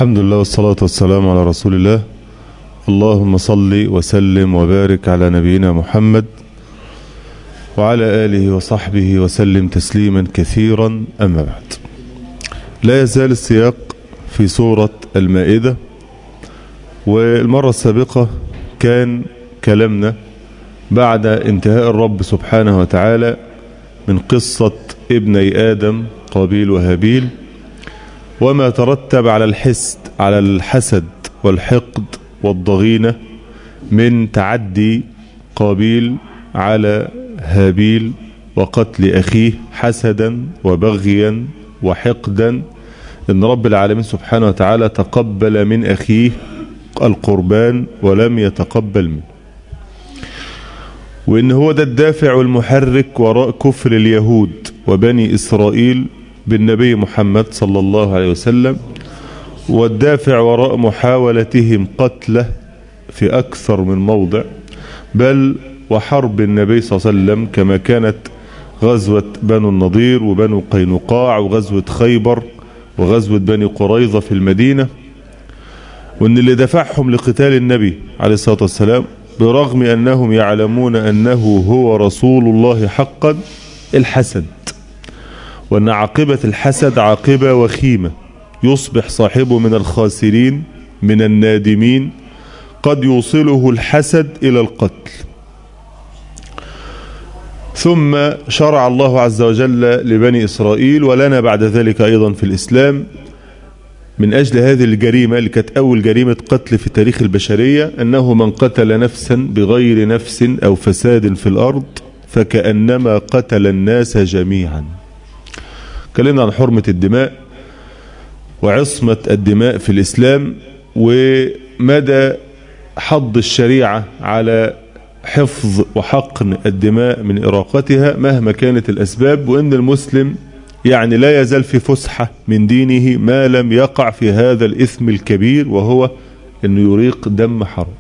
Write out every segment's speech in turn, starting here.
الحمد لله والصلاة والسلام على رسول الله اللهم صل وسلم وبارك على نبينا محمد وعلى آله وصحبه وسلم تسليما كثيرا أما بعد لا يزال السياق في سورة المائدة والمرة السابقة كان كلامنا بعد انتهاء الرب سبحانه وتعالى من قصة ابني آدم قابيل وهابيل وما ترتب على الحسد على الحسد والحقد والضغينة من تعدي قابيل على هابيل وقتل أخيه حسدا وبغيا وحقدا إن رب العالمين سبحانه وتعالى تقبل من أخيه القربان ولم يتقبل منه وإن هو ده الدافع والمحرك وراء كفر اليهود وبني إسرائيل بالنبي محمد صلى الله عليه وسلم والدافع وراء محاولتهم قتله في أكثر من موضع بل وحرب النبي صلى الله عليه وسلم كما كانت غزوة بنو النضير وبنو قينقاع وغزوة خيبر وغزوة بني قريظة في المدينة وان اللي دفعهم لقتال النبي عليه الصلاة والسلام برغم أنهم يعلمون أنه هو رسول الله حقا الحسد وأن عاقبة الحسد عاقبة وخيمة يصبح صاحبه من الخاسرين من النادمين قد يوصله الحسد إلى القتل ثم شرع الله عز وجل لبني إسرائيل ولنا بعد ذلك أيضا في الإسلام من أجل هذه الجريمة اللي كانت أول جريمة قتل في تاريخ البشرية أنه من قتل نفسا بغير نفس أو فساد في الأرض فكأنما قتل الناس جميعا كلمنا عن حرمة الدماء وعصمة الدماء في الإسلام ومدى حض الشريعة على حفظ وحقن الدماء من إراقتها مهما كانت الأسباب وإن المسلم يعني لا يزال في فسحة من دينه ما لم يقع في هذا الإثم الكبير وهو أنه يريق دم حرام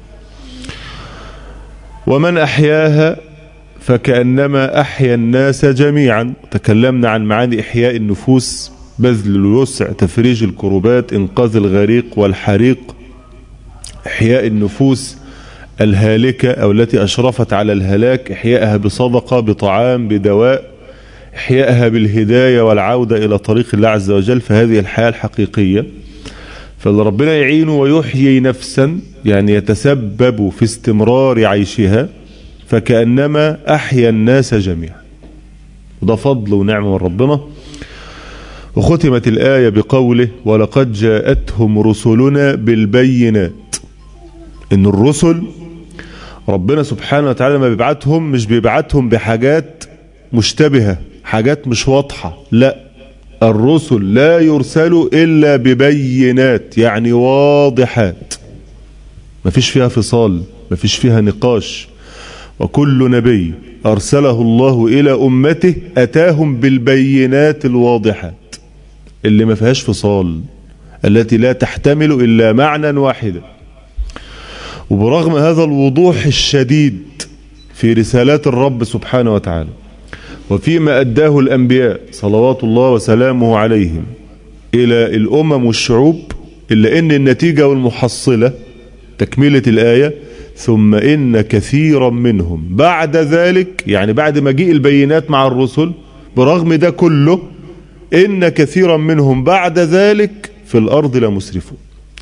ومن أحياها فكأنما أحيا الناس جميعا تكلمنا عن معاني إحياء النفوس بذل الوسع تفريج الكروبات إنقاذ الغريق والحريق إحياء النفوس الهالكة أو التي أشرفت على الهلاك إحيائها بصدقة بطعام بدواء إحيائها بالهداية والعودة إلى طريق الله عز وجل فهذه الحياة الحقيقية فالربنا يعينه ويحيي نفسا يعني يتسبب في استمرار عيشها فكأنما أحيا الناس جميعا وده فضل ونعمة من ربنا وختمت الآية بقوله ولقد جاءتهم رسلنا بالبينات إن الرسل ربنا سبحانه وتعالى ما بيبعتهم مش بيبعتهم بحاجات مشتبهة حاجات مش واضحة لا الرسل لا يرسلوا إلا ببينات يعني واضحات ما فيش فيها فصال ما فيش فيها نقاش وكل نبي أرسله الله إلى أمته أتاهم بالبينات الواضحات اللي ما فيهاش فصال التي لا تحتمل إلا معنى واحدا وبرغم هذا الوضوح الشديد في رسالات الرب سبحانه وتعالى وفيما أداه الأنبياء صلوات الله وسلامه عليهم إلى الأمم والشعوب إلا أن النتيجة والمحصلة تكملة الآية ثم إن كثيرا منهم بعد ذلك يعني بعد مجيء البينات مع الرسل برغم ده كله إن كثيرا منهم بعد ذلك في الأرض لمسرفون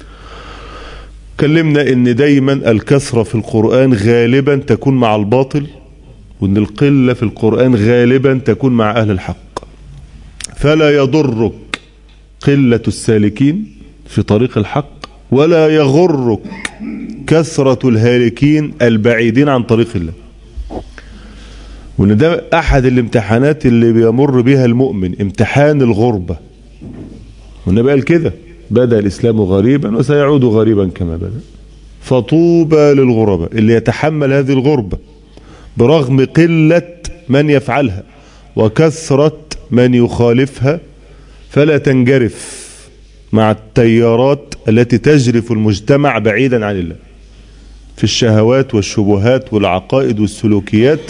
كلمنا ان دايما الكثرة في القرآن غالبا تكون مع الباطل وان القلة في القرآن غالبا تكون مع اهل الحق فلا يضرك قلة السالكين في طريق الحق ولا يغرك كثرة الهالكين البعيدين عن طريق الله وان ده احد الامتحانات اللي بيمر بها المؤمن امتحان الغربة والنبي قال كده بدأ الإسلام غريبا وسيعود غريبا كما بدأ فطوبى للغرباء اللي يتحمل هذه الغربة برغم قلة من يفعلها وكثرة من يخالفها فلا تنجرف مع التيارات التي تجرف المجتمع بعيدا عن الله في الشهوات والشبهات والعقائد والسلوكيات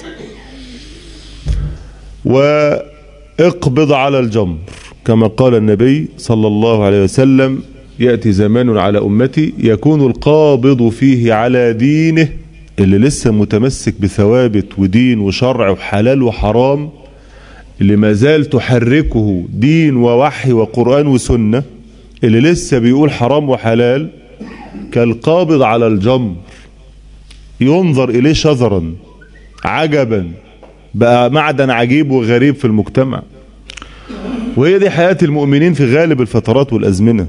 واقبض على الجمر كما قال النبي صلى الله عليه وسلم يأتي زمان على أمتي يكون القابض فيه على دينه اللي لسه متمسك بثوابت ودين وشرع وحلال وحرام اللي ما زال تحركه دين ووحي وقرآن وسنة اللي لسه بيقول حرام وحلال كالقابض على الجمر ينظر إليه شذرا عجبا بقى معدن عجيب وغريب في المجتمع وهي دي حياة المؤمنين في غالب الفترات والأزمنة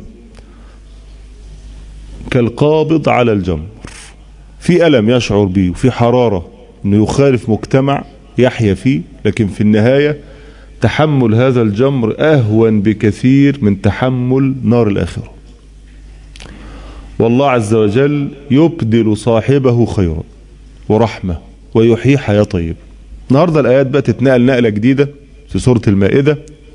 كالقابض على الجمر في ألم يشعر به وفي حرارة أنه يخالف مجتمع يحيا فيه لكن في النهاية تحمل هذا الجمر أهون بكثير من تحمل نار الآخرة والله عز وجل يبدل صاحبه خيرا ورحمة ويحيي حياة طيبة النهاردة الآيات بقى تتنقل نقلة جديدة في سورة المائدة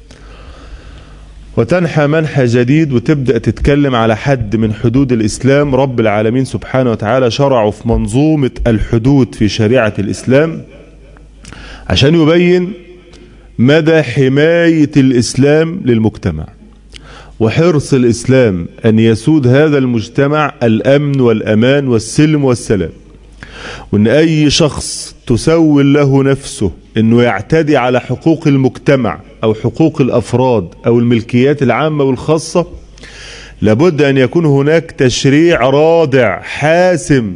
وتنحى منحى جديد وتبدأ تتكلم على حد من حدود الإسلام رب العالمين سبحانه وتعالى شرعه في منظومة الحدود في شريعة الإسلام عشان يبين مدى حماية الإسلام للمجتمع وحرص الإسلام أن يسود هذا المجتمع الأمن والأمان والسلم والسلام وأن أي شخص تسول له نفسه أنه يعتدي على حقوق المجتمع أو حقوق الأفراد أو الملكيات العامة والخاصة لابد أن يكون هناك تشريع رادع حاسم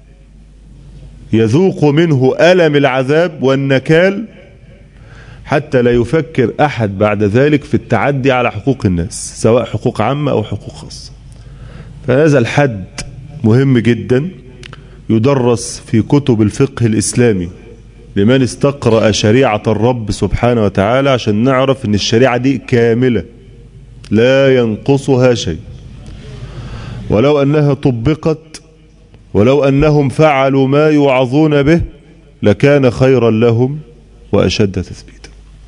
يذوق منه ألم العذاب والنكال حتى لا يفكر أحد بعد ذلك في التعدي على حقوق الناس سواء حقوق عامة أو حقوق خاصة فهذا الحد مهم جدا يدرس في كتب الفقه الإسلامي لمن استقرأ شريعة الرب سبحانه وتعالى عشان نعرف ان الشريعة دي كاملة لا ينقصها شيء ولو أنها طبقت ولو أنهم فعلوا ما يوعظون به لكان خيرا لهم وأشد تثبيتا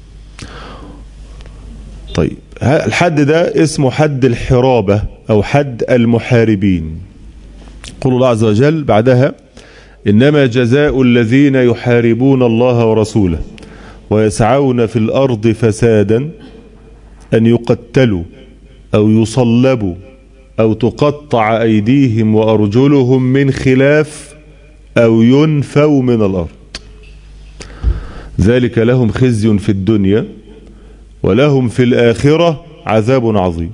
طيب الحد ده اسمه حد الحرابة أو حد المحاربين يقول الله عز وجل بعدها إنما جزاء الذين يحاربون الله ورسوله ويسعون في الأرض فسادا أن يقتلوا أو يصلبوا أو تقطع أيديهم وأرجلهم من خلاف أو ينفوا من الأرض ذلك لهم خزي في الدنيا ولهم في الآخرة عذاب عظيم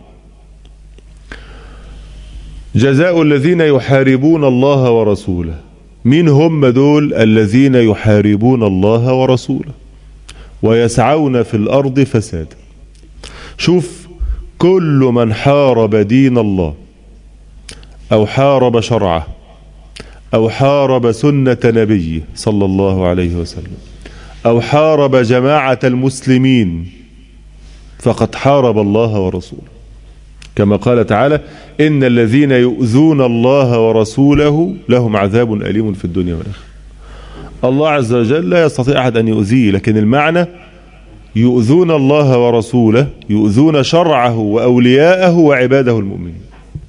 جزاء الذين يحاربون الله ورسوله مين هم دول الذين يحاربون الله ورسوله ويسعون في الأرض فسادا شوف كل من حارب دين الله أو حارب شرعه أو حارب سنة نبيه صلى الله عليه وسلم أو حارب جماعة المسلمين فقد حارب الله ورسوله كما قال تعالى إن الذين يؤذون الله ورسوله لهم عذاب أليم في الدنيا والآخرة الله عز وجل لا يستطيع أحد أن يؤذيه لكن المعنى يؤذون الله ورسوله يؤذون شرعه وأولياءه وعباده المؤمنين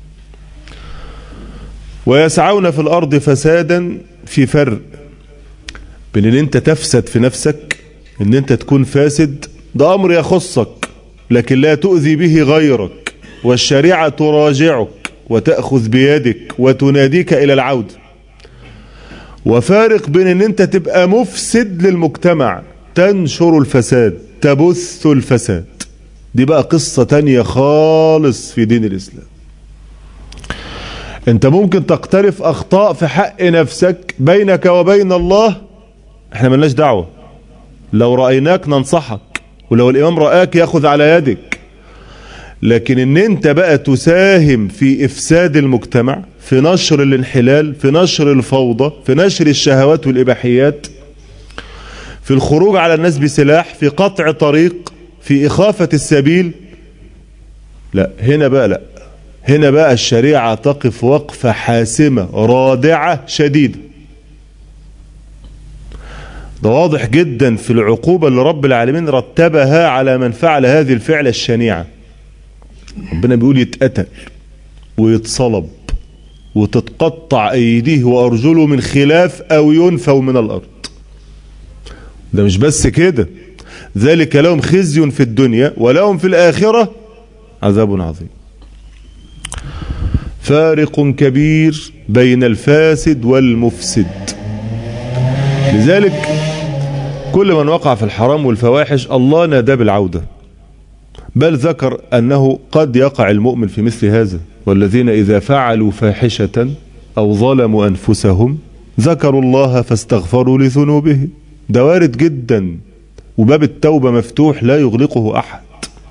ويسعون في الأرض فسادا في فرق بين ان انت تفسد في نفسك ان انت تكون فاسد ده امر يخصك لكن لا تؤذي به غيرك والشريعة تراجعك وتأخذ بيدك وتناديك إلى العودة وفارق بين ان انت تبقى مفسد للمجتمع تنشر الفساد تبث الفساد دي بقى قصة تانية خالص في دين الإسلام انت ممكن تقترف أخطاء في حق نفسك بينك وبين الله احنا ملناش دعوة لو رأيناك ننصحك ولو الإمام رآك ياخذ على يدك لكن ان انت بقى تساهم في افساد المجتمع في نشر الانحلال في نشر الفوضى في نشر الشهوات والاباحيات في الخروج على الناس بسلاح في قطع طريق في اخافة السبيل لا هنا بقى لا هنا بقى الشريعة تقف وقفة حاسمة رادعة شديدة ده واضح جدا في العقوبة اللي رب العالمين رتبها على من فعل هذه الفعلة الشنيعة ربنا بيقول يتقتل ويتصلب وتتقطع ايديه وارجله من خلاف او ينفوا من الارض ده مش بس كده ذلك لهم خزي في الدنيا ولهم في الاخرة عذاب عظيم فارق كبير بين الفاسد والمفسد لذلك كل من وقع في الحرام والفواحش الله نادى بالعودة بل ذكر أنه قد يقع المؤمن في مثل هذا والذين إذا فعلوا فاحشة أو ظلموا أنفسهم ذكروا الله فاستغفروا لذنوبهم ده وارد جدا وباب التوبة مفتوح لا يغلقه أحد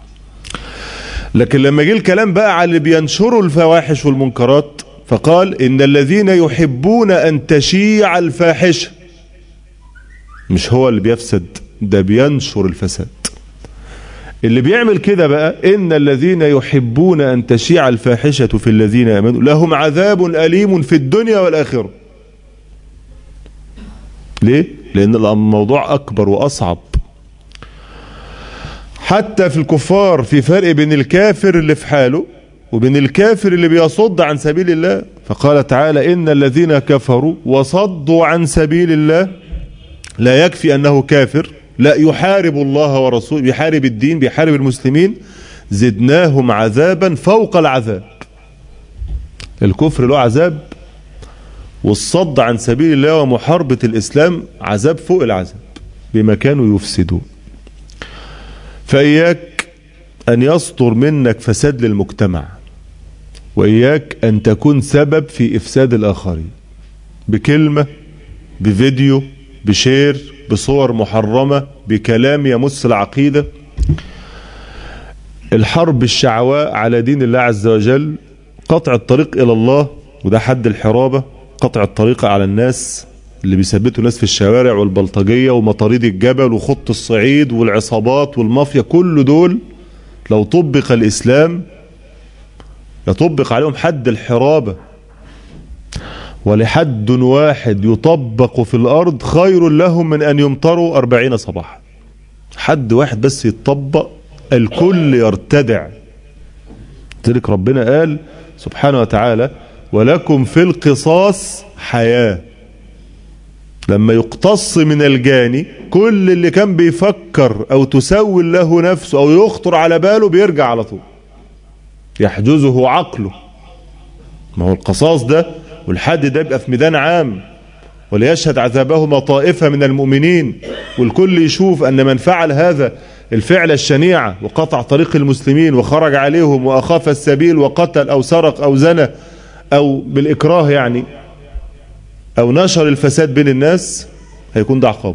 لكن لما جه الكلام بقى على اللي بينشروا الفواحش والمنكرات فقال إن الذين يحبون أن تشيع الفاحشة مش هو اللي بيفسد ده بينشر الفساد اللي بيعمل كده بقى إن الذين يحبون أن تشيع الفاحشة في الذين آمنوا لهم عذاب أليم في الدنيا والآخرة ليه؟ لأن الموضوع أكبر وأصعب حتى في الكفار في فرق بين الكافر اللي في حاله وبين الكافر اللي بيصد عن سبيل الله فقال تعالى إن الذين كفروا وصدوا عن سبيل الله لا يكفي أنه كافر لا يحارب الله ورسوله بيحارب الدين بيحارب المسلمين زدناهم عذابا فوق العذاب الكفر له عذاب والصد عن سبيل الله ومحاربة الإسلام عذاب فوق العذاب بما كانوا يفسدون فإياك أن يصدر منك فساد للمجتمع وإياك أن تكون سبب في إفساد الآخرين بكلمة بفيديو بشير بصور محرمة بكلام يمس العقيدة الحرب الشعواء على دين الله عز وجل قطع الطريق إلى الله وده حد الحرابة قطع الطريق على الناس اللي بيثبتوا ناس في الشوارع والبلطجية ومطاريد الجبل وخط الصعيد والعصابات والمافيا كل دول لو طبق الإسلام يطبق عليهم حد الحرابة ولحد واحد يطبق في الأرض خير لهم من أن يمطروا أربعين صباحا حد واحد بس يتطبق الكل يرتدع ذلك ربنا قال سبحانه وتعالى ولكم في القصاص حياة لما يقتص من الجاني كل اللي كان بيفكر او تسول له نفسه او يخطر على باله بيرجع على طول يحجزه عقله ما هو القصاص ده والحد ده يبقى في ميدان عام وليشهد عذابهما طائفة من المؤمنين والكل يشوف أن من فعل هذا الفعل الشنيعة وقطع طريق المسلمين وخرج عليهم وأخاف السبيل وقتل أو سرق أو زنى أو بالإكراه يعني أو نشر الفساد بين الناس هيكون ده عقاب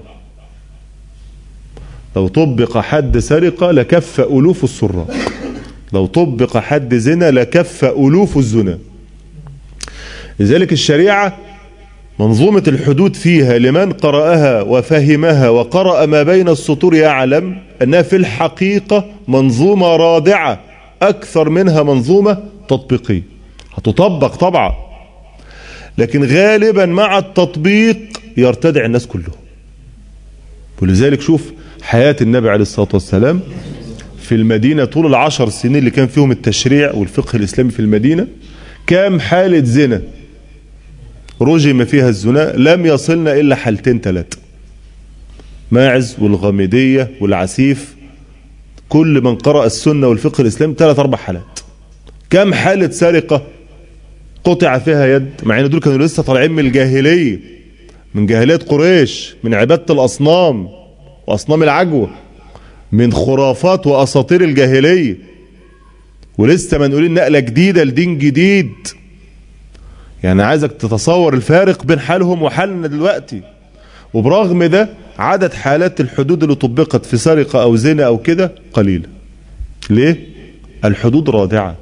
لو طبق حد سرقة لكف ألوف السراق لو طبق حد زنا لكف ألوف الزنا لذلك الشريعة منظومة الحدود فيها لمن قرأها وفهمها وقرأ ما بين السطور يعلم أنها في الحقيقة منظومة رادعة أكثر منها منظومة تطبيقية هتطبق طبعا لكن غالبا مع التطبيق يرتدع الناس كلهم ولذلك شوف حياة النبي عليه الصلاة والسلام في المدينة طول العشر سنين اللي كان فيهم التشريع والفقه الإسلامي في المدينة كام حالة زنا رجم فيها الزنا لم يصلنا إلا حالتين ثلاثة ماعز والغامدية والعسيف كل من قرأ السنة والفقه الإسلامي ثلاث أربع حالات كم حالة سرقة قطع فيها يد مع ان دول كانوا لسه طالعين من الجاهلية من جاهلية قريش من عبادة الأصنام وأصنام العجوة من خرافات وأساطير الجاهلية ولسه منقولين نقلة جديدة لدين جديد يعني عايزك تتصور الفارق بين حالهم وحالنا دلوقتي وبرغم ده عدد حالات الحدود اللي طبقت في سرقة أو زنا أو كده قليلة ليه؟ الحدود رادعة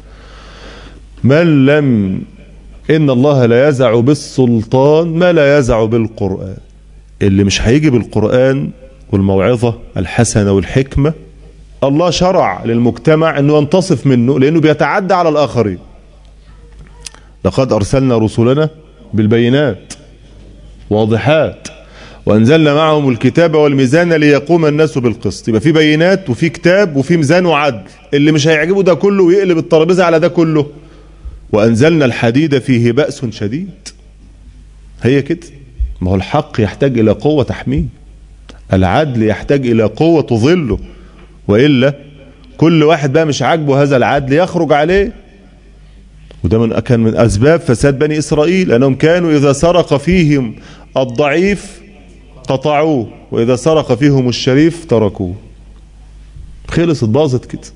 من لم إن الله لا يزع بالسلطان ما لا يزع بالقرآن اللي مش هيجي بالقرآن والموعظة الحسنة والحكمة الله شرع للمجتمع أنه ينتصف منه لأنه بيتعدى على الآخرين لقد أرسلنا رسلنا بالبينات واضحات وأنزلنا معهم الكتاب والميزان ليقوم الناس بالقسط يبقى في بينات وفي كتاب وفي ميزان وعدل اللي مش هيعجبه ده كله ويقلب الترابيزة على ده كله وأنزلنا الحديد فيه بأس شديد هي كده ما هو الحق يحتاج إلى قوة تحميه العدل يحتاج إلى قوة تظله وإلا كل واحد بقى مش عاجبه هذا العدل يخرج عليه وده من كان من أسباب فساد بني إسرائيل أنهم كانوا إذا سرق فيهم الضعيف قطعوه وإذا سرق فيهم الشريف تركوه خلصت باظت كده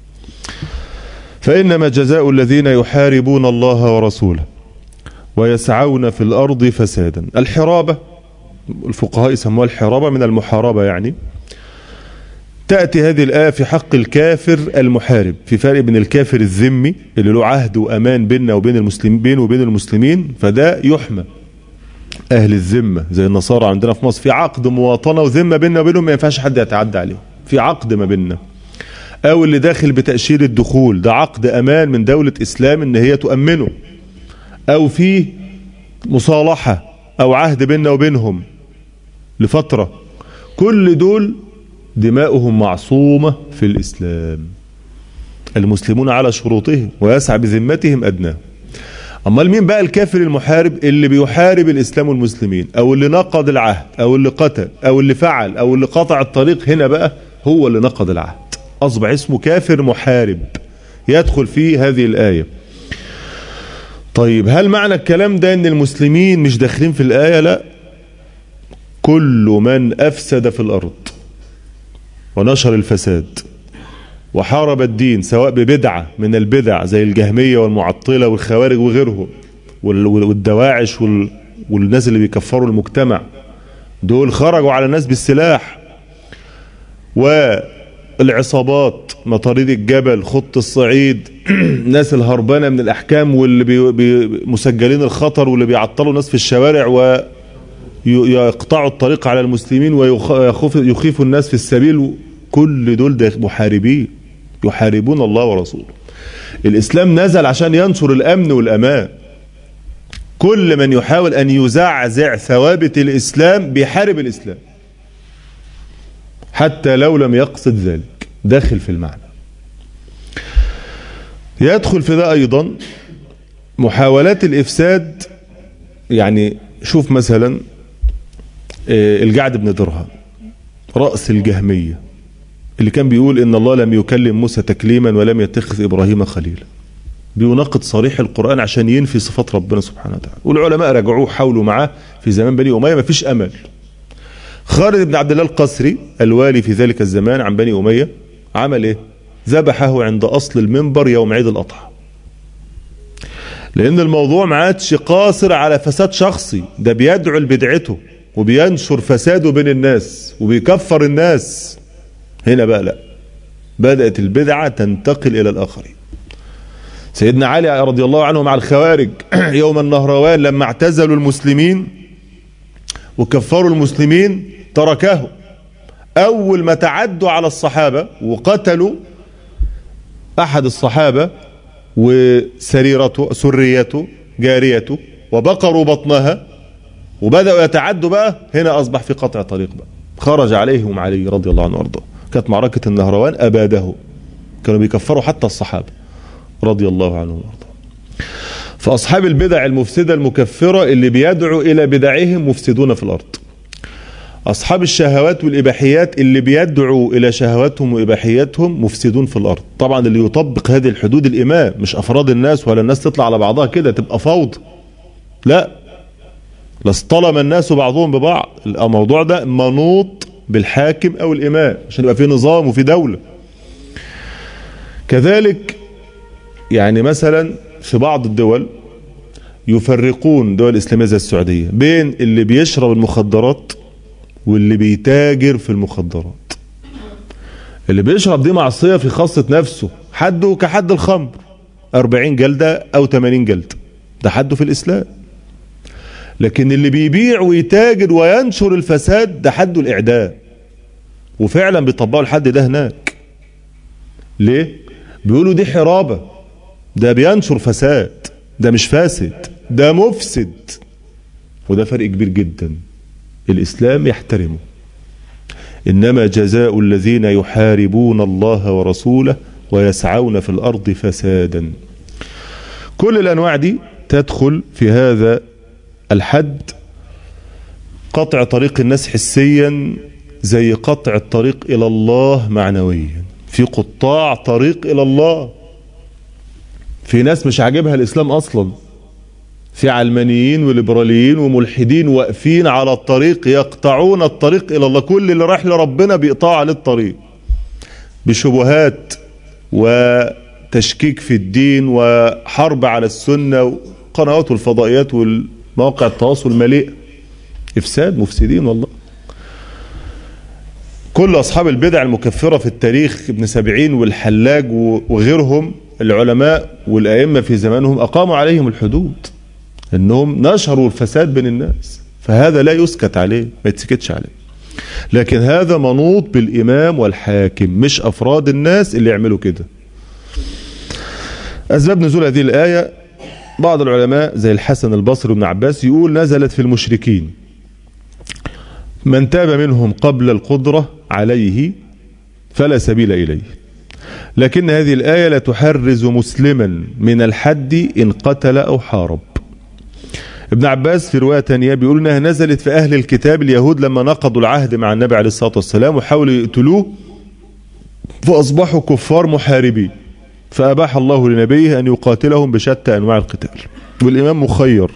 فإنما جزاء الذين يحاربون الله ورسوله ويسعون في الأرض فسادا الحرابة الفقهاء يسموها الحرابة من المحاربة يعني تأتي هذه الآية في حق الكافر المحارب في فرق بين الكافر الذمي اللي له عهد وأمان بيننا وبين المسلمين بينه وبين المسلمين فده يحمى أهل الذمة زي النصارى عندنا في مصر في عقد مواطنة وذمة بيننا وبينهم ما ينفعش حد يتعدى عليهم في عقد ما بيننا أو اللي داخل بتأشير الدخول ده عقد أمان من دولة إسلام إن هي تؤمنه أو في مصالحة أو عهد بيننا وبينهم لفترة كل دول دماؤهم معصومة في الإسلام المسلمون على شروطهم ويسعى بذمتهم أدناه أمال مين بقى الكافر المحارب اللي بيحارب الإسلام والمسلمين أو اللي نقض العهد أو اللي قتل أو اللي فعل أو اللي قطع الطريق هنا بقى هو اللي نقض العهد أصبح اسمه كافر محارب يدخل فيه هذه الآية طيب هل معنى الكلام ده ان المسلمين مش داخلين في الآية لا كل من أفسد في الأرض ونشر الفساد وحارب الدين سواء ببدعة من البدع زي الجهمية والمعطلة والخوارج وغيرهم والدواعش والناس اللي بيكفروا المجتمع دول خرجوا على الناس بالسلاح والعصابات مطاريد الجبل خط الصعيد ناس الهربانة من الأحكام واللي بي بي مسجلين الخطر واللي بيعطلوا ناس في الشوارع ويقطعوا الطريق على المسلمين ويخيفوا الناس في السبيل كل دول ده محاربين يحاربون الله ورسوله الإسلام نزل عشان ينشر الأمن والأمان كل من يحاول أن يزعزع ثوابت الإسلام بيحارب الإسلام حتى لو لم يقصد ذلك داخل في المعنى يدخل في ده أيضا محاولات الإفساد يعني شوف مثلا الجعد بن درهم رأس الجهمية اللي كان بيقول إن الله لم يكلم موسى تكليما ولم يتخذ إبراهيم خليلا بيناقض صريح القرآن عشان ينفي صفات ربنا سبحانه وتعالى والعلماء رجعوه حاولوا معاه في زمان بني أمية ما فيش أمل خالد بن عبد الله القسري الوالي في ذلك الزمان عن بني أمية عمل إيه ذبحه عند أصل المنبر يوم عيد الأضحى لأن الموضوع ما عادش قاصر على فساد شخصي ده بيدعو لبدعته وبينشر فساده بين الناس وبيكفر الناس هنا بقى لا بدأت البدعة تنتقل إلى الآخرين سيدنا علي رضي الله عنه مع الخوارج يوم النهروان لما اعتزلوا المسلمين وكفروا المسلمين تركه أول ما تعدوا على الصحابة وقتلوا أحد الصحابة وسريرته سريته جاريته وبقروا بطنها وبدأوا يتعدوا بقى هنا أصبح في قطع طريق بقى خرج عليهم علي رضي الله عنه وارضاه كانت معركة النهروان أباده كانوا بيكفروا حتى الصحابة رضي الله عنهم وارضاه فأصحاب البدع المفسدة المكفرة اللي بيدعوا إلى بدعهم مفسدون في الأرض أصحاب الشهوات والإباحيات اللي بيدعوا إلى شهواتهم وإباحياتهم مفسدون في الأرض طبعا اللي يطبق هذه الحدود الإمام مش أفراد الناس ولا الناس تطلع على بعضها كده تبقى فوضى لا لاصطلم الناس بعضهم ببعض الموضوع ده منوط بالحاكم أو الإمام عشان يبقى في نظام وفي دولة كذلك يعني مثلا في بعض الدول يفرقون دول إسلامية زي السعودية بين اللي بيشرب المخدرات واللي بيتاجر في المخدرات اللي بيشرب دي معصية في خاصة نفسه حده كحد الخمر 40 جلدة أو 80 جلدة ده حده في الإسلام لكن اللي بيبيع ويتاجر وينشر الفساد ده حده الإعدام وفعلا بيطبقوا الحد ده هناك ليه؟ بيقولوا دي حرابة ده بينشر فساد ده مش فاسد ده مفسد وده فرق كبير جدا الإسلام يحترمه إنما جزاء الذين يحاربون الله ورسوله ويسعون في الأرض فسادا كل الأنواع دي تدخل في هذا الحد قطع طريق الناس حسيا زي قطع الطريق إلى الله معنويا في قطاع طريق إلى الله في ناس مش عاجبها الإسلام أصلا في علمانيين وليبراليين وملحدين واقفين على الطريق يقطعون الطريق إلى الله كل اللي رايح لربنا بيقطعوا عليه الطريق بشبهات وتشكيك في الدين وحرب على السنة وقنوات الفضائيات والمواقع التواصل مليئة إفساد مفسدين والله كل أصحاب البدع المكفرة في التاريخ ابن سبعين والحلاج وغيرهم العلماء والأئمة في زمانهم أقاموا عليهم الحدود أنهم نشروا الفساد بين الناس فهذا لا يسكت عليه ما يتسكتش عليه لكن هذا منوط بالإمام والحاكم مش أفراد الناس اللي يعملوا كده أسباب نزول هذه الآية بعض العلماء زي الحسن البصري وابن عباس يقول نزلت في المشركين من تاب منهم قبل القدرة عليه فلا سبيل إليه لكن هذه الآية لا تحرز مسلما من الحد إن قتل أو حارب ابن عباس في رواية تانية بيقول انها نزلت في اهل الكتاب اليهود لما نقضوا العهد مع النبي عليه الصلاة والسلام وحاولوا يقتلوه فاصبحوا كفار محاربين فاباح الله لنبيه ان يقاتلهم بشتى انواع القتال والامام مخير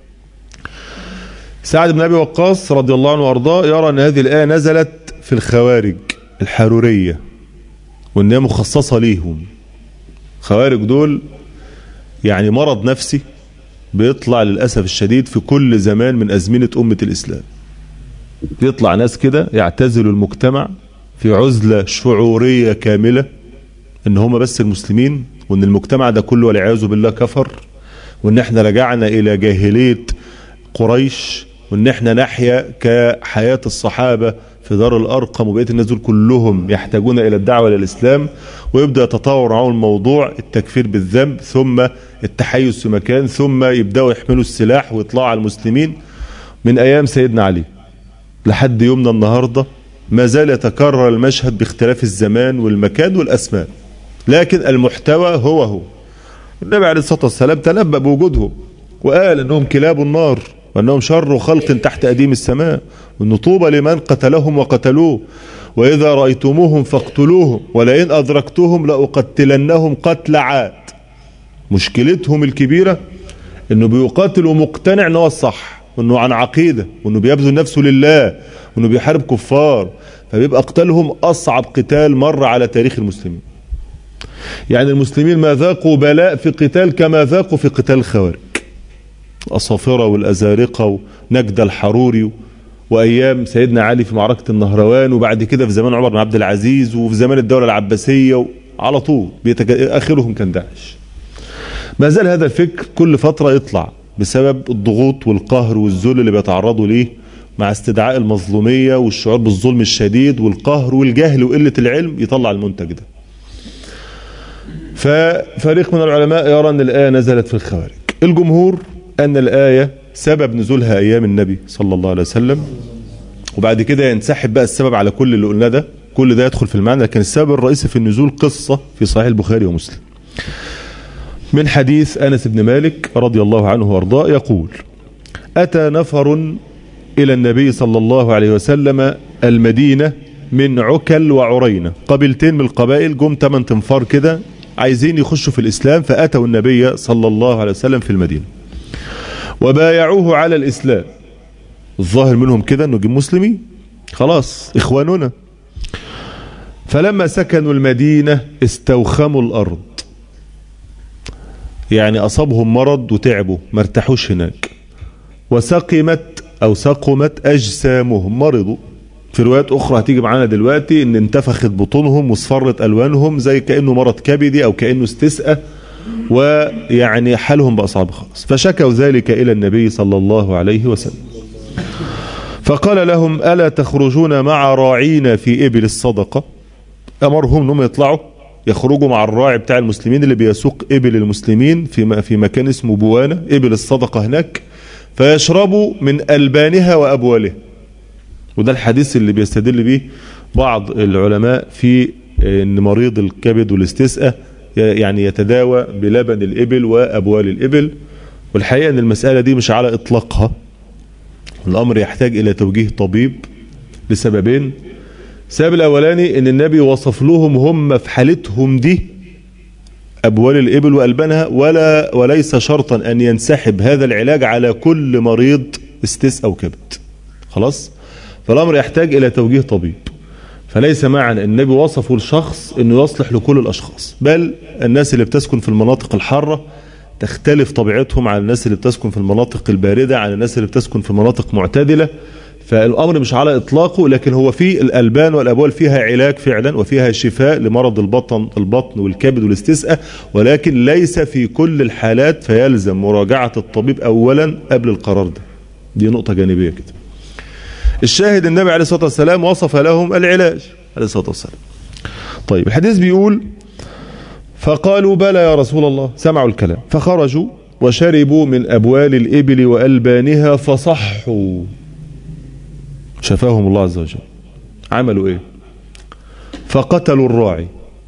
سعد بن ابي وقاص رضي الله عنه وارضاه يرى ان هذه الايه نزلت في الخوارج الحروريه وانها مخصصه ليهم خوارج دول يعني مرض نفسي بيطلع للأسف الشديد في كل زمان من أزمنة أمة الإسلام يطلع ناس كده يعتزلوا المجتمع في عزلة شعورية كاملة ان هم بس المسلمين وان المجتمع ده كله والعياذ بالله كفر وان احنا رجعنا الى جاهلية قريش وان احنا نحيا كحياة الصحابة في دار الارقم وبقيه الناس دول كلهم يحتاجون الى الدعوه الى الاسلام ويبدا يتطور معاهم الموضوع التكفير بالذنب ثم التحيز في مكان ثم يبداوا يحملوا السلاح ويطلعوا على المسلمين من ايام سيدنا علي لحد يومنا النهارده ما زال يتكرر المشهد باختلاف الزمان والمكان والاسماء لكن المحتوى هو هو النبي عليه الصلاه والسلام تنبأ بوجودهم وقال انهم كلاب النار وانهم شر خلق تحت اديم السماء وان طوبى لمن قتلهم وقتلوه واذا رايتموهم فاقتلوهم ولئن ادركتهم لاقتلنهم قتل عاد مشكلتهم الكبيره انه بيقاتل ومقتنع ان هو الصح وانه عن عقيده وانه بيبذل نفسه لله وانه بيحارب كفار فبيبقى قتالهم اصعب قتال مر على تاريخ المسلمين يعني المسلمين ما ذاقوا بلاء في قتال كما ذاقوا في قتال الخوارج الأصافرة والأزارقة ونجد الحروري وأيام سيدنا علي في معركة النهروان وبعد كده في زمان عمر بن عبد العزيز وفي زمان الدولة العباسية على طول بيتك... آخرهم كان داعش ما زال هذا الفكر كل فترة يطلع بسبب الضغوط والقهر والذل اللي بيتعرضوا ليه مع استدعاء المظلومية والشعور بالظلم الشديد والقهر والجهل وقلة العلم يطلع المنتج ده ففريق من العلماء يرى أن الآية نزلت في الخوارج الجمهور أن الآية سبب نزولها أيام النبي صلى الله عليه وسلم وبعد كده ينسحب بقى السبب على كل اللي قلناه ده كل ده يدخل في المعنى لكن السبب الرئيسي في النزول قصة في صحيح البخاري ومسلم من حديث أنس بن مالك رضي الله عنه وارضاه يقول أتى نفر إلى النبي صلى الله عليه وسلم المدينة من عكل وعرينة قبيلتين من القبائل جم تمن تنفار كده عايزين يخشوا في الإسلام فأتوا النبي صلى الله عليه وسلم في المدينة وبايعوه على الإسلام الظاهر منهم كده أنه جم مسلمين خلاص إخواننا فلما سكنوا المدينة استوخموا الأرض يعني أصابهم مرض وتعبوا ما ارتاحوش هناك وسقمت أو سقمت أجسامهم مرضوا في روايات أخرى هتيجي معانا دلوقتي إن انتفخت بطونهم واصفرت ألوانهم زي كأنه مرض كبدي أو كأنه استسقى ويعني حالهم بقى صعب خالص فشكوا ذلك إلى النبي صلى الله عليه وسلم فقال لهم ألا تخرجون مع راعينا في إبل الصدقة أمرهم أنهم يطلعوا يخرجوا مع الراعي بتاع المسلمين اللي بيسوق إبل المسلمين في في مكان اسمه بوانة إبل الصدقة هناك فيشربوا من ألبانها وأبوالها وده الحديث اللي بيستدل به بعض العلماء في ان مريض الكبد والاستسقاء يعني يتداوى بلبن الإبل وأبوال الإبل والحقيقة أن المسألة دي مش على إطلاقها الأمر يحتاج إلى توجيه طبيب لسببين السبب الأولاني أن النبي وصف لهم هم في حالتهم دي أبوال الإبل وألبانها ولا وليس شرطا أن ينسحب هذا العلاج على كل مريض استس أو كبد خلاص فالأمر يحتاج إلى توجيه طبيب فليس معنى النبي وصفه الشخص أنه يصلح لكل الأشخاص بل الناس اللي بتسكن في المناطق الحارة تختلف طبيعتهم عن الناس اللي بتسكن في المناطق الباردة عن الناس اللي بتسكن في مناطق معتدلة فالأمر مش على إطلاقه لكن هو في الألبان والأبوال فيها علاج فعلا وفيها شفاء لمرض البطن البطن والكبد والاستسقاء ولكن ليس في كل الحالات فيلزم مراجعة الطبيب أولا قبل القرار ده دي نقطة جانبية كده الشاهد النبي عليه الصلاة والسلام وصف لهم العلاج عليه الصلاة والسلام طيب الحديث بيقول فقالوا بلى يا رسول الله سمعوا الكلام فخرجوا وشربوا من أبوال الإبل وألبانها فصحوا شفاهم الله عز وجل عملوا ايه فقتلوا الراعي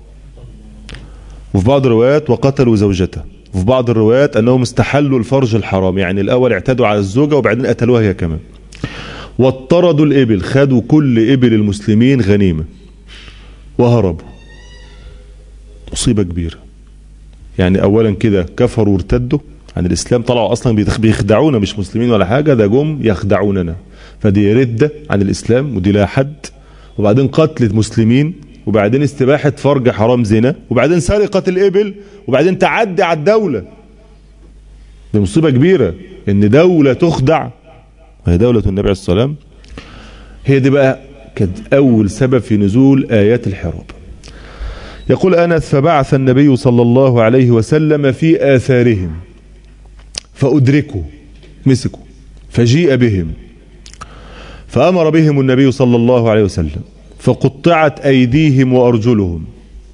وفي بعض الروايات وقتلوا زوجته وفي بعض الروايات انهم استحلوا الفرج الحرام يعني الاول اعتدوا على الزوجة وبعدين قتلوها هي كمان واطردوا الابل خدوا كل ابل المسلمين غنيمة وهربوا مصيبة كبيرة يعني اولا كده كفروا وارتدوا عن الاسلام طلعوا اصلا بيخدعونا مش مسلمين ولا حاجة ده جم يخدعوننا فدي ردة عن الإسلام ودي لا حد وبعدين قتل مسلمين وبعدين استباحة فرج حرام زنا وبعدين سرقة الإبل وبعدين تعدي على الدولة دي مصيبة كبيرة إن دولة تخدع وهي دولة النبي عليه السلام هي دي بقى كانت أول سبب في نزول آيات الحراب يقول أنس فبعث النبي صلى الله عليه وسلم في آثارهم فأدركوا مسكوا فجيء بهم فأمر بهم النبي صلى الله عليه وسلم فقطعت أيديهم وأرجلهم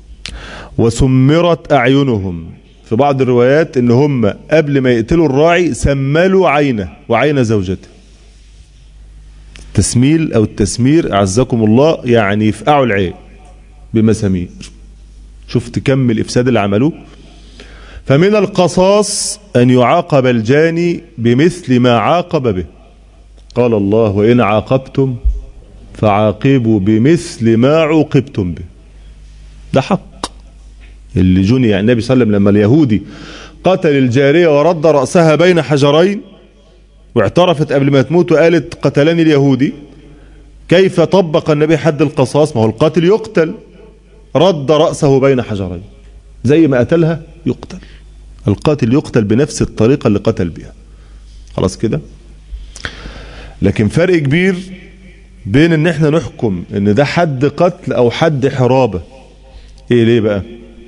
وسمرت أعينهم في بعض الروايات ان هم قبل ما يقتلوا الراعي سملوا عينه وعين زوجته تسميل او التسمير اعزكم الله يعني يفقعوا العين بمسامير شفت كم الافساد اللي عملوه فمن القصاص ان يعاقب الجاني بمثل ما عاقب به قال الله وإن عاقبتم فعاقبوا بمثل ما عوقبتم به ده حق اللي جني النبي صلى الله عليه وسلم لما اليهودي قتل الجارية ورد رأسها بين حجرين واعترفت قبل ما تموت وقالت قتلني اليهودي كيف طبق النبي حد القصاص ما هو القاتل يقتل رد رأسه بين حجرين زي ما قتلها يقتل القاتل يقتل بنفس الطريقة اللي قتل بها خلاص كده لكن فرق كبير بين ان احنا نحكم ان ده حد قتل او حد حرابة ايه ليه بقى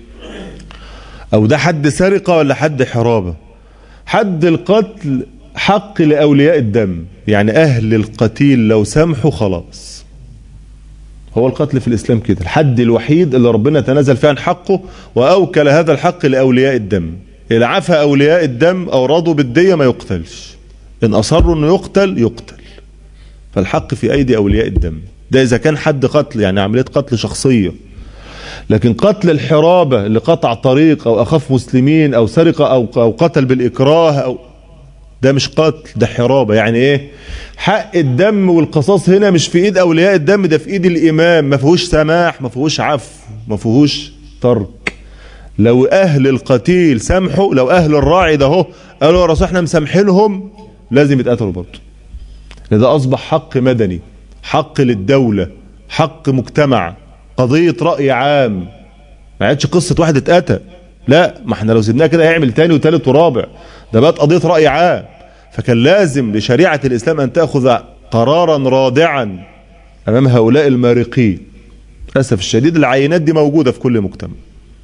او ده حد سرقة ولا حد حرابة حد القتل حق لأولياء الدم يعني أهل القتيل لو سامحوا خلاص هو القتل في الإسلام كده الحد الوحيد اللي ربنا تنازل فيه عن حقه وأوكل هذا الحق لأولياء الدم إن عفى أولياء الدم أو رضوا بالدية ما يقتلش إن أصروا أنه يقتل يقتل فالحق في أيدي أولياء الدم ده إذا كان حد قتل يعني عملية قتل شخصية لكن قتل الحرابة اللي قطع طريق أو أخف مسلمين أو سرقة أو, أو قتل بالإكراه أو ده مش قتل ده حرابة يعني ايه حق الدم والقصاص هنا مش في ايد اولياء الدم ده في ايد الامام ما فيهوش سماح ما فيهوش عفو ما فيهوش ترك لو اهل القتيل سامحوا لو اهل الراعي ده اهو قالوا يا رسول احنا مسامحينهم لازم يتقتلوا برضه ده اصبح حق مدني حق للدولة حق مجتمع قضية رأي عام ما عادش قصة واحد اتقتل لا ما احنا لو سيبناها كده هيعمل تاني وتالت ورابع ده بقت قضية رأي عام فكان لازم لشريعة الإسلام أن تأخذ قرارا رادعا أمام هؤلاء المارقين للأسف الشديد العينات دي موجودة في كل مجتمع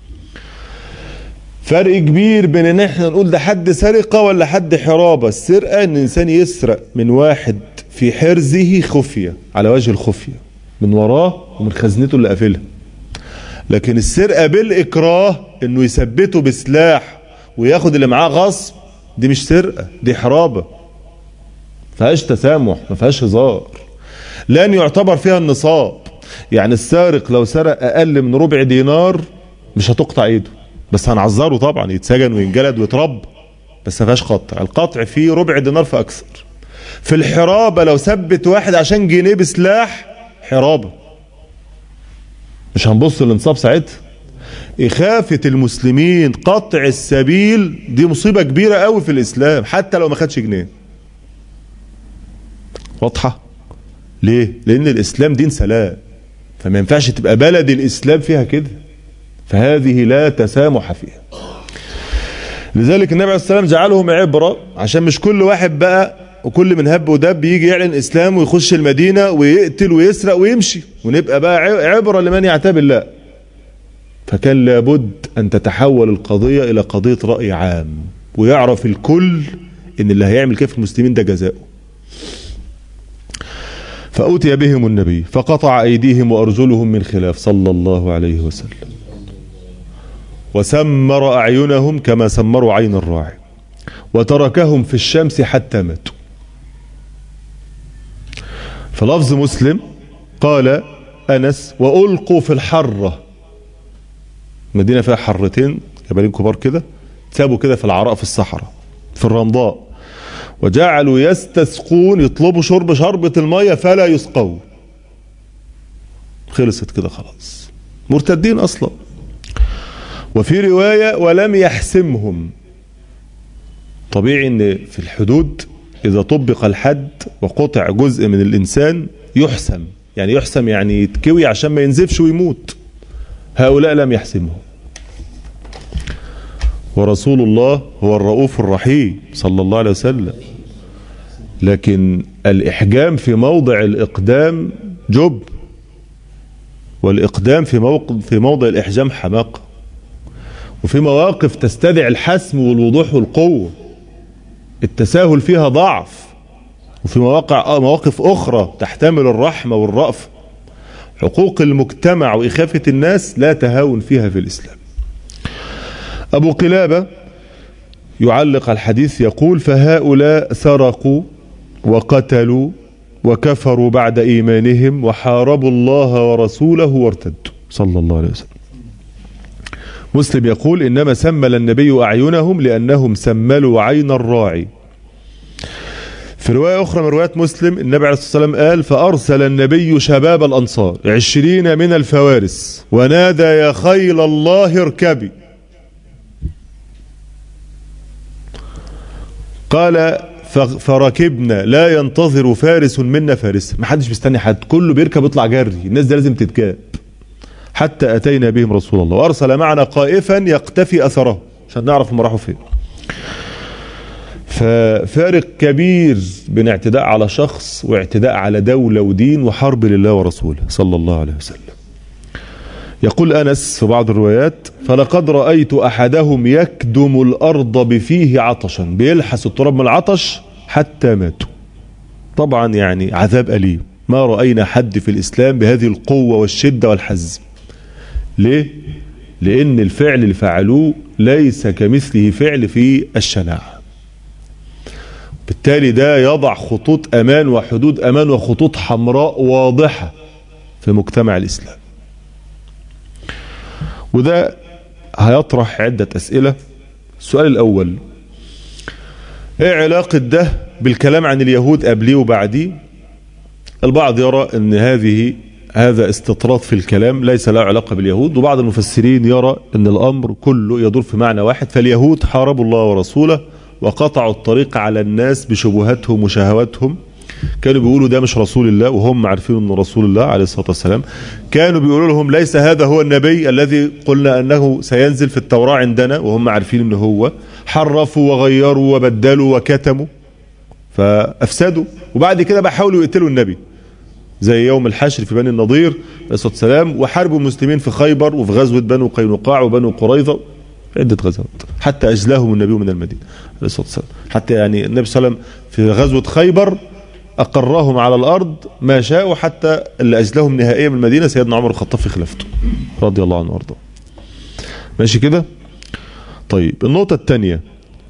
فرق كبير بين ان احنا نقول ده حد سرقة ولا حد حرابة السرقة ان الانسان يسرق من واحد في حرزه خفية على وجه الخفية من وراه ومن خزنته اللي قافلها لكن السرقة بالإكراه انه يثبته بسلاح وياخد اللي معاه غصب دي مش سرقة دي حرابة فيهاش تسامح ما فيهاش هزار لن يعتبر فيها النصاب يعني السارق لو سرق اقل من ربع دينار مش هتقطع ايده بس هنعذره طبعا يتسجن وينجلد ويترب بس ما فيهاش قطع القطع فيه ربع دينار فاكثر في الحرابة لو ثبت واحد عشان جنيه بسلاح حرابة مش هنبص للانصاب ساعتها إخافة المسلمين قطع السبيل دي مصيبة كبيرة قوي في الإسلام حتى لو ما خدش جنيه واضحة ليه لأن الإسلام دين سلام فما ينفعش تبقى بلد الإسلام فيها كده فهذه لا تسامح فيها لذلك النبي عليه الصلاة والسلام جعلهم عبرة عشان مش كل واحد بقى وكل من هب ودب يجي يعلن إسلام ويخش المدينة ويقتل ويسرق ويمشي ونبقى بقى عبرة لمن يعتاب الله فكان لابد أن تتحول القضية إلى قضية رأي عام ويعرف الكل إن اللي هيعمل كيف المسلمين ده جزاؤه فأوتي بهم النبي فقطع أيديهم وأرجلهم من خلاف صلى الله عليه وسلم وسمر أعينهم كما سمروا عين الراعي وتركهم في الشمس حتى ماتوا فلفظ مسلم قال أنس وألقوا في الحرة مدينة فيها حرتين جبلين كبار كده سابوا كده في العراء في الصحراء في الرمضاء وجعلوا يستسقون يطلبوا شرب شربة المية فلا يسقون خلصت كده خلاص مرتدين أصلا وفي رواية ولم يحسمهم طبيعي ان في الحدود اذا طبق الحد وقطع جزء من الانسان يحسم يعني يحسم يعني يتكوي عشان ما ينزفش ويموت هؤلاء لم يحسمهم ورسول الله هو الرؤوف الرحيم صلى الله عليه وسلم لكن الإحجام في موضع الإقدام جب والإقدام في موقف في موضع الإحجام حماقة وفي مواقف تستدعي الحسم والوضوح والقوة التساهل فيها ضعف وفي مواقع مواقف أخرى تحتمل الرحمة والرأف حقوق المجتمع وإخافة الناس لا تهاون فيها في الإسلام أبو قلابة يعلق الحديث يقول فهؤلاء سرقوا وقتلوا وكفروا بعد إيمانهم وحاربوا الله ورسوله وارتدوا صلى الله عليه وسلم مسلم يقول إنما سمل النبي أعينهم لأنهم سملوا عين الراعي في رواية أخرى من روايات مسلم النبي عليه الصلاة والسلام قال فأرسل النبي شباب الأنصار عشرين من الفوارس ونادى يا خيل الله اركبي قال فركبنا لا ينتظر فارس منا فارس ما حدش مستني حد كله بيركب يطلع جري الناس دي لازم تتجاب حتى أتينا بهم رسول الله وأرسل معنا قائفا يقتفي أثره عشان نعرف هم راحوا فين ففارق كبير بين اعتداء على شخص واعتداء على دولة ودين وحرب لله ورسوله صلى الله عليه وسلم يقول أنس في بعض الروايات فلقد رأيت أحدهم يكدم الأرض بفيه عطشا بيلحس التراب من العطش حتى ماتوا طبعا يعني عذاب أليم ما رأينا حد في الإسلام بهذه القوة والشدة والحزم ليه؟ لأن الفعل اللي فعلوه ليس كمثله فعل في الشناعة بالتالي ده يضع خطوط أمان وحدود أمان وخطوط حمراء واضحة في مجتمع الإسلام وده هيطرح عدة أسئلة السؤال الأول ايه علاقة ده بالكلام عن اليهود قبليه وبعديه البعض يرى ان هذه هذا استطراد في الكلام ليس له علاقة باليهود وبعض المفسرين يرى ان الامر كله يدور في معنى واحد فاليهود حاربوا الله ورسوله وقطعوا الطريق على الناس بشبهاتهم وشهواتهم كانوا بيقولوا ده مش رسول الله وهم عارفين انه رسول الله عليه الصلاه والسلام كانوا بيقولوا لهم ليس هذا هو النبي الذي قلنا انه سينزل في التوراه عندنا وهم عارفين انه هو حرفوا وغيروا وبدلوا وكتموا فافسدوا وبعد كده بقى حاولوا يقتلوا النبي زي يوم الحشر في بني النضير عليه الصلاه والسلام وحاربوا المسلمين في خيبر وفي غزوه بنو قينقاع وبنو قريظه عدة غزوات حتى أجلاهم النبي من المدينة عليه الصلاة والسلام حتى يعني النبي صلى الله عليه وسلم في غزوة خيبر أقرهم على الأرض ما شاءوا حتى اللي أجلهم نهائيا من المدينة سيدنا عمر الخطاب في خلافته رضي الله عنه وارضاه ماشي كده طيب النقطة الثانية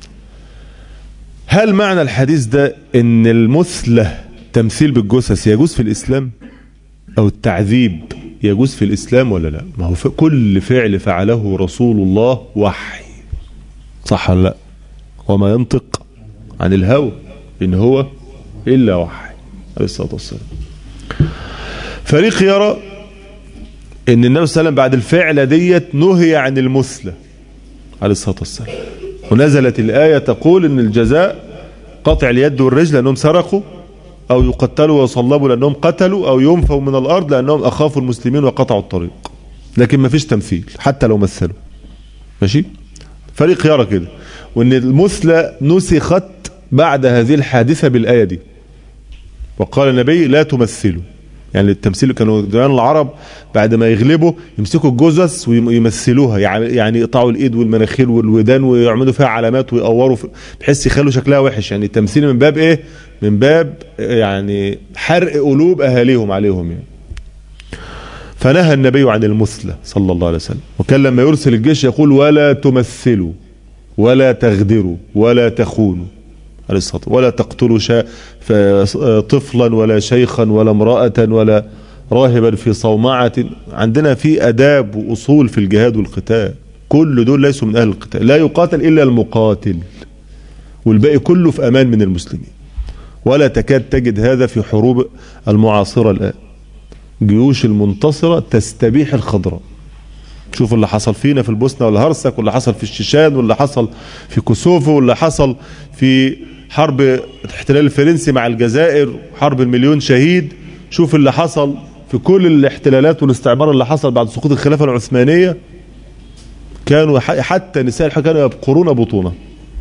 هل معنى الحديث ده ان المثلة تمثيل بالجثث يجوز في الإسلام أو التعذيب يجوز في الإسلام ولا لا ما هو كل فعل فعله رسول الله وحي صح ولا لا وما ينطق عن الهوى إن هو إلا وحي عليه الصلاة والسلام فريق يرى ان النبي صلى الله عليه وسلم بعد الفعلة ديت نهي عن المثلى عليه الصلاة والسلام ونزلت الآية تقول ان الجزاء قطع اليد والرجل لأنهم سرقوا أو يقتلوا ويصلبوا لأنهم قتلوا أو ينفوا من الأرض لأنهم أخافوا المسلمين وقطعوا الطريق لكن ما فيش تمثيل حتى لو مثلوا ماشي فريق يرى كده وان المثلى نسخت بعد هذه الحادثة بالآية دي وقال النبي لا تمثلوا يعني التمثيل كانوا زمان العرب بعد ما يغلبوا يمسكوا الجثث ويمثلوها يعني يقطعوا الايد والمناخير والودان ويعملوا فيها علامات ويقوروا بحيث يخلوا شكلها وحش يعني التمثيل من باب ايه من باب يعني حرق قلوب اهاليهم عليهم يعني فنهى النبي عن المثلى صلى الله عليه وسلم وكان لما يرسل الجيش يقول ولا تمثلوا ولا تغدروا ولا تخونوا عليه الصلاة ولا تقتلوا شا طفلا ولا شيخا ولا امرأة ولا راهبا في صومعة عندنا في أداب وأصول في الجهاد والقتال كل دول ليسوا من أهل القتال لا يقاتل إلا المقاتل والباقي كله في أمان من المسلمين ولا تكاد تجد هذا في حروب المعاصرة الآن جيوش المنتصرة تستبيح الخضراء شوف اللي حصل فينا في البوسنة والهرسك واللي حصل في الشيشان واللي حصل في كوسوفو واللي حصل في حرب الاحتلال الفرنسي مع الجزائر حرب المليون شهيد شوف اللي حصل في كل الاحتلالات والاستعمار اللي حصل بعد سقوط الخلافة العثمانية كانوا حتى نساء الحكام كانوا يبقرون بطونة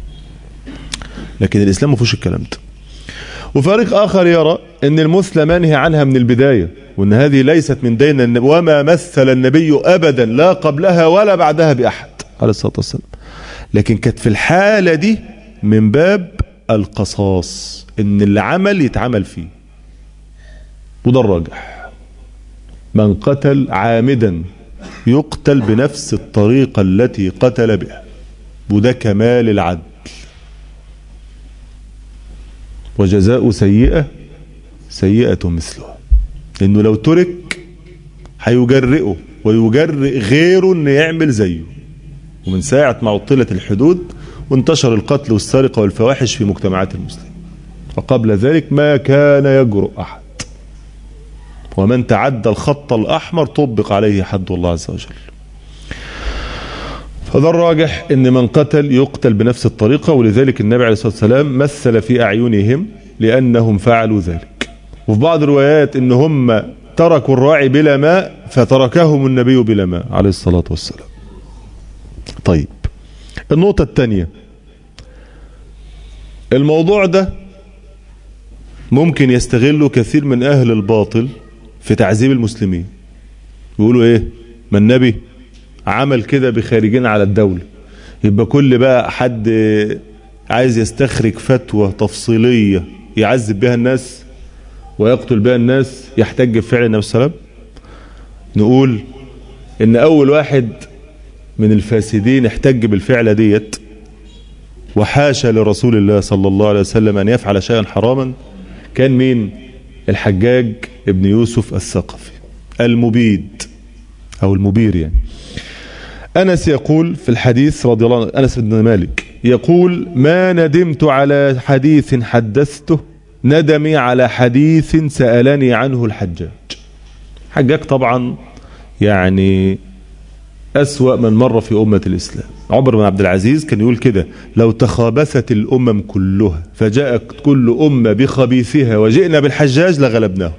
لكن الإسلام ما فيهوش الكلام ده وفريق آخر يرى أن المثلى منهي عنها من البداية وأن هذه ليست من دين النبي وما مثل النبي أبدا لا قبلها ولا بعدها بأحد عليه الصلاة والسلام لكن كانت في الحالة دي من باب القصاص ان العمل يتعمل فيه وده الراجح من قتل عامدا يقتل بنفس الطريقة التي قتل بها وده كمال العدل وجزاء سيئة سيئة مثلها انه لو ترك هيجرئه ويجرئ غيره انه يعمل زيه ومن ساعة ما عطلت الحدود وانتشر القتل والسرقة والفواحش في مجتمعات المسلمين وقبل ذلك ما كان يجرؤ أحد ومن تعدى الخط الأحمر طبق عليه حد الله عز وجل فده الراجح ان من قتل يقتل بنفس الطريقة ولذلك النبي عليه الصلاة والسلام مثل في أعينهم لأنهم فعلوا ذلك وفي بعض الروايات ان هم تركوا الراعي بلا ماء فتركهم النبي بلا ماء عليه الصلاة والسلام طيب النقطة الثانية الموضوع ده ممكن يستغله كثير من أهل الباطل في تعذيب المسلمين يقولوا ايه ما النبي عمل كده بخارجين على الدولة يبقى كل بقى حد عايز يستخرج فتوى تفصيلية يعذب بها الناس ويقتل بها الناس يحتج بفعل النبي صلى الله عليه وسلم نقول ان اول واحد من الفاسدين احتج بالفعلة ديت وحاشا لرسول الله صلى الله عليه وسلم أن يفعل شيئا حراما كان مين الحجاج ابن يوسف الثقفي المبيد أو المبير يعني أنس يقول في الحديث رضي الله عنه أنس بن مالك يقول ما ندمت على حديث حدثته ندمي على حديث سألني عنه الحجاج حجاج طبعا يعني أسوأ من مر في أمة الإسلام عمر بن عبد العزيز كان يقول كده لو تخابثت الأمم كلها فجاءت كل أمة بخبيثها وجئنا بالحجاج لغلبناه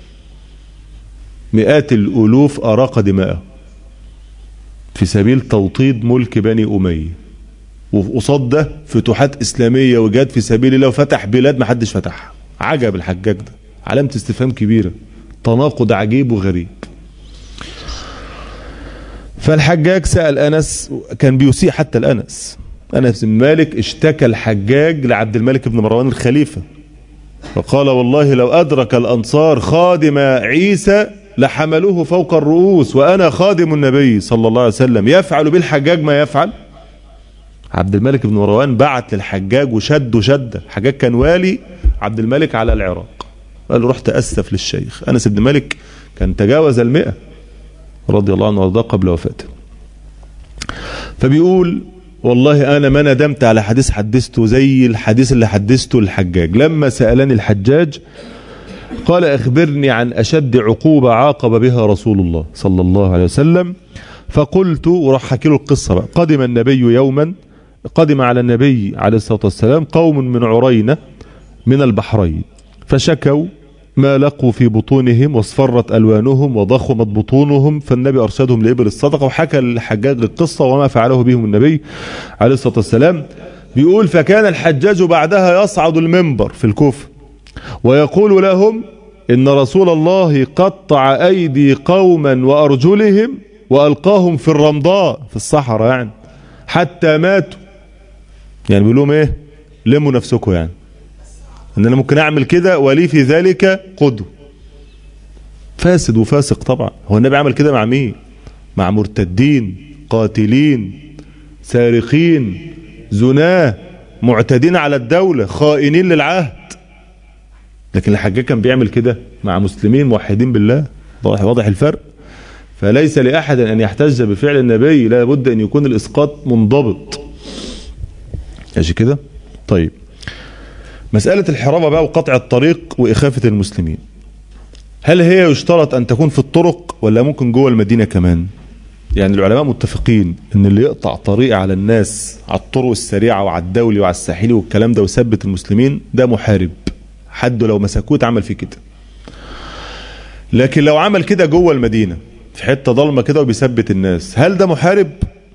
مئات الألوف أراق دماءه في سبيل توطيد ملك بني أمية وقصاد ده فتوحات إسلامية وجاد في سبيل الله وفتح بلاد ما حدش فتحها عجب الحجاج ده علامة استفهام كبيرة تناقض عجيب وغريب فالحجاج سأل أنس كان بيسيء حتى الأنس أنس بن مالك اشتكى الحجاج لعبد الملك بن مروان الخليفة وقال والله لو أدرك الأنصار خادم عيسى لحملوه فوق الرؤوس وأنا خادم النبي صلى الله عليه وسلم يفعل بالحجاج ما يفعل عبد الملك بن مروان بعت للحجاج وشد شدة الحجاج كان والي عبد الملك على العراق قال له رحت أسف للشيخ أنس بن مالك كان تجاوز المئة رضي الله عنه وارضاه قبل وفاته فبيقول والله أنا ما ندمت على حديث حدثته زي الحديث اللي حدثته للحجاج لما سألني الحجاج قال أخبرني عن أشد عقوبة عاقب بها رسول الله صلى الله عليه وسلم فقلت وراح حكي له القصة بقى قدم النبي يوما قدم على النبي عليه الصلاة والسلام قوم من عرينة من البحرين فشكوا ما لقوا في بطونهم واصفرت ألوانهم وضخمت بطونهم فالنبي أرشدهم لإبل الصدقة وحكى الحجاج القصة وما فعله بهم النبي عليه الصلاة والسلام بيقول فكان الحجاج بعدها يصعد المنبر في الكوفة ويقول لهم إن رسول الله قطع أيدي قوما وأرجلهم وألقاهم في الرمضاء في الصحراء يعني حتى ماتوا يعني بيقول لهم إيه لموا نفسكم يعني ان انا ممكن اعمل كده ولي في ذلك قدوة فاسد وفاسق طبعا هو النبي عمل كده مع مين مع مرتدين قاتلين سارقين زناه معتدين على الدولة خائنين للعهد لكن الحجاج كان بيعمل كده مع مسلمين موحدين بالله واضح واضح الفرق فليس لأحد أن يحتج بفعل النبي لا بد أن يكون الإسقاط منضبط ماشي كده طيب مسألة الحرابة بقى وقطع الطريق وإخافة المسلمين هل هي يشترط أن تكون في الطرق ولا ممكن جوه المدينة كمان يعني العلماء متفقين ان اللي يقطع طريق على الناس على الطرق السريعة وعلى الدولي وعلى الساحلي والكلام ده ويثبت المسلمين ده محارب حد لو مسكوه اتعمل فيه كده لكن لو عمل كده جوه المدينة في حتة ضلمة كده وبيثبت الناس هل ده محارب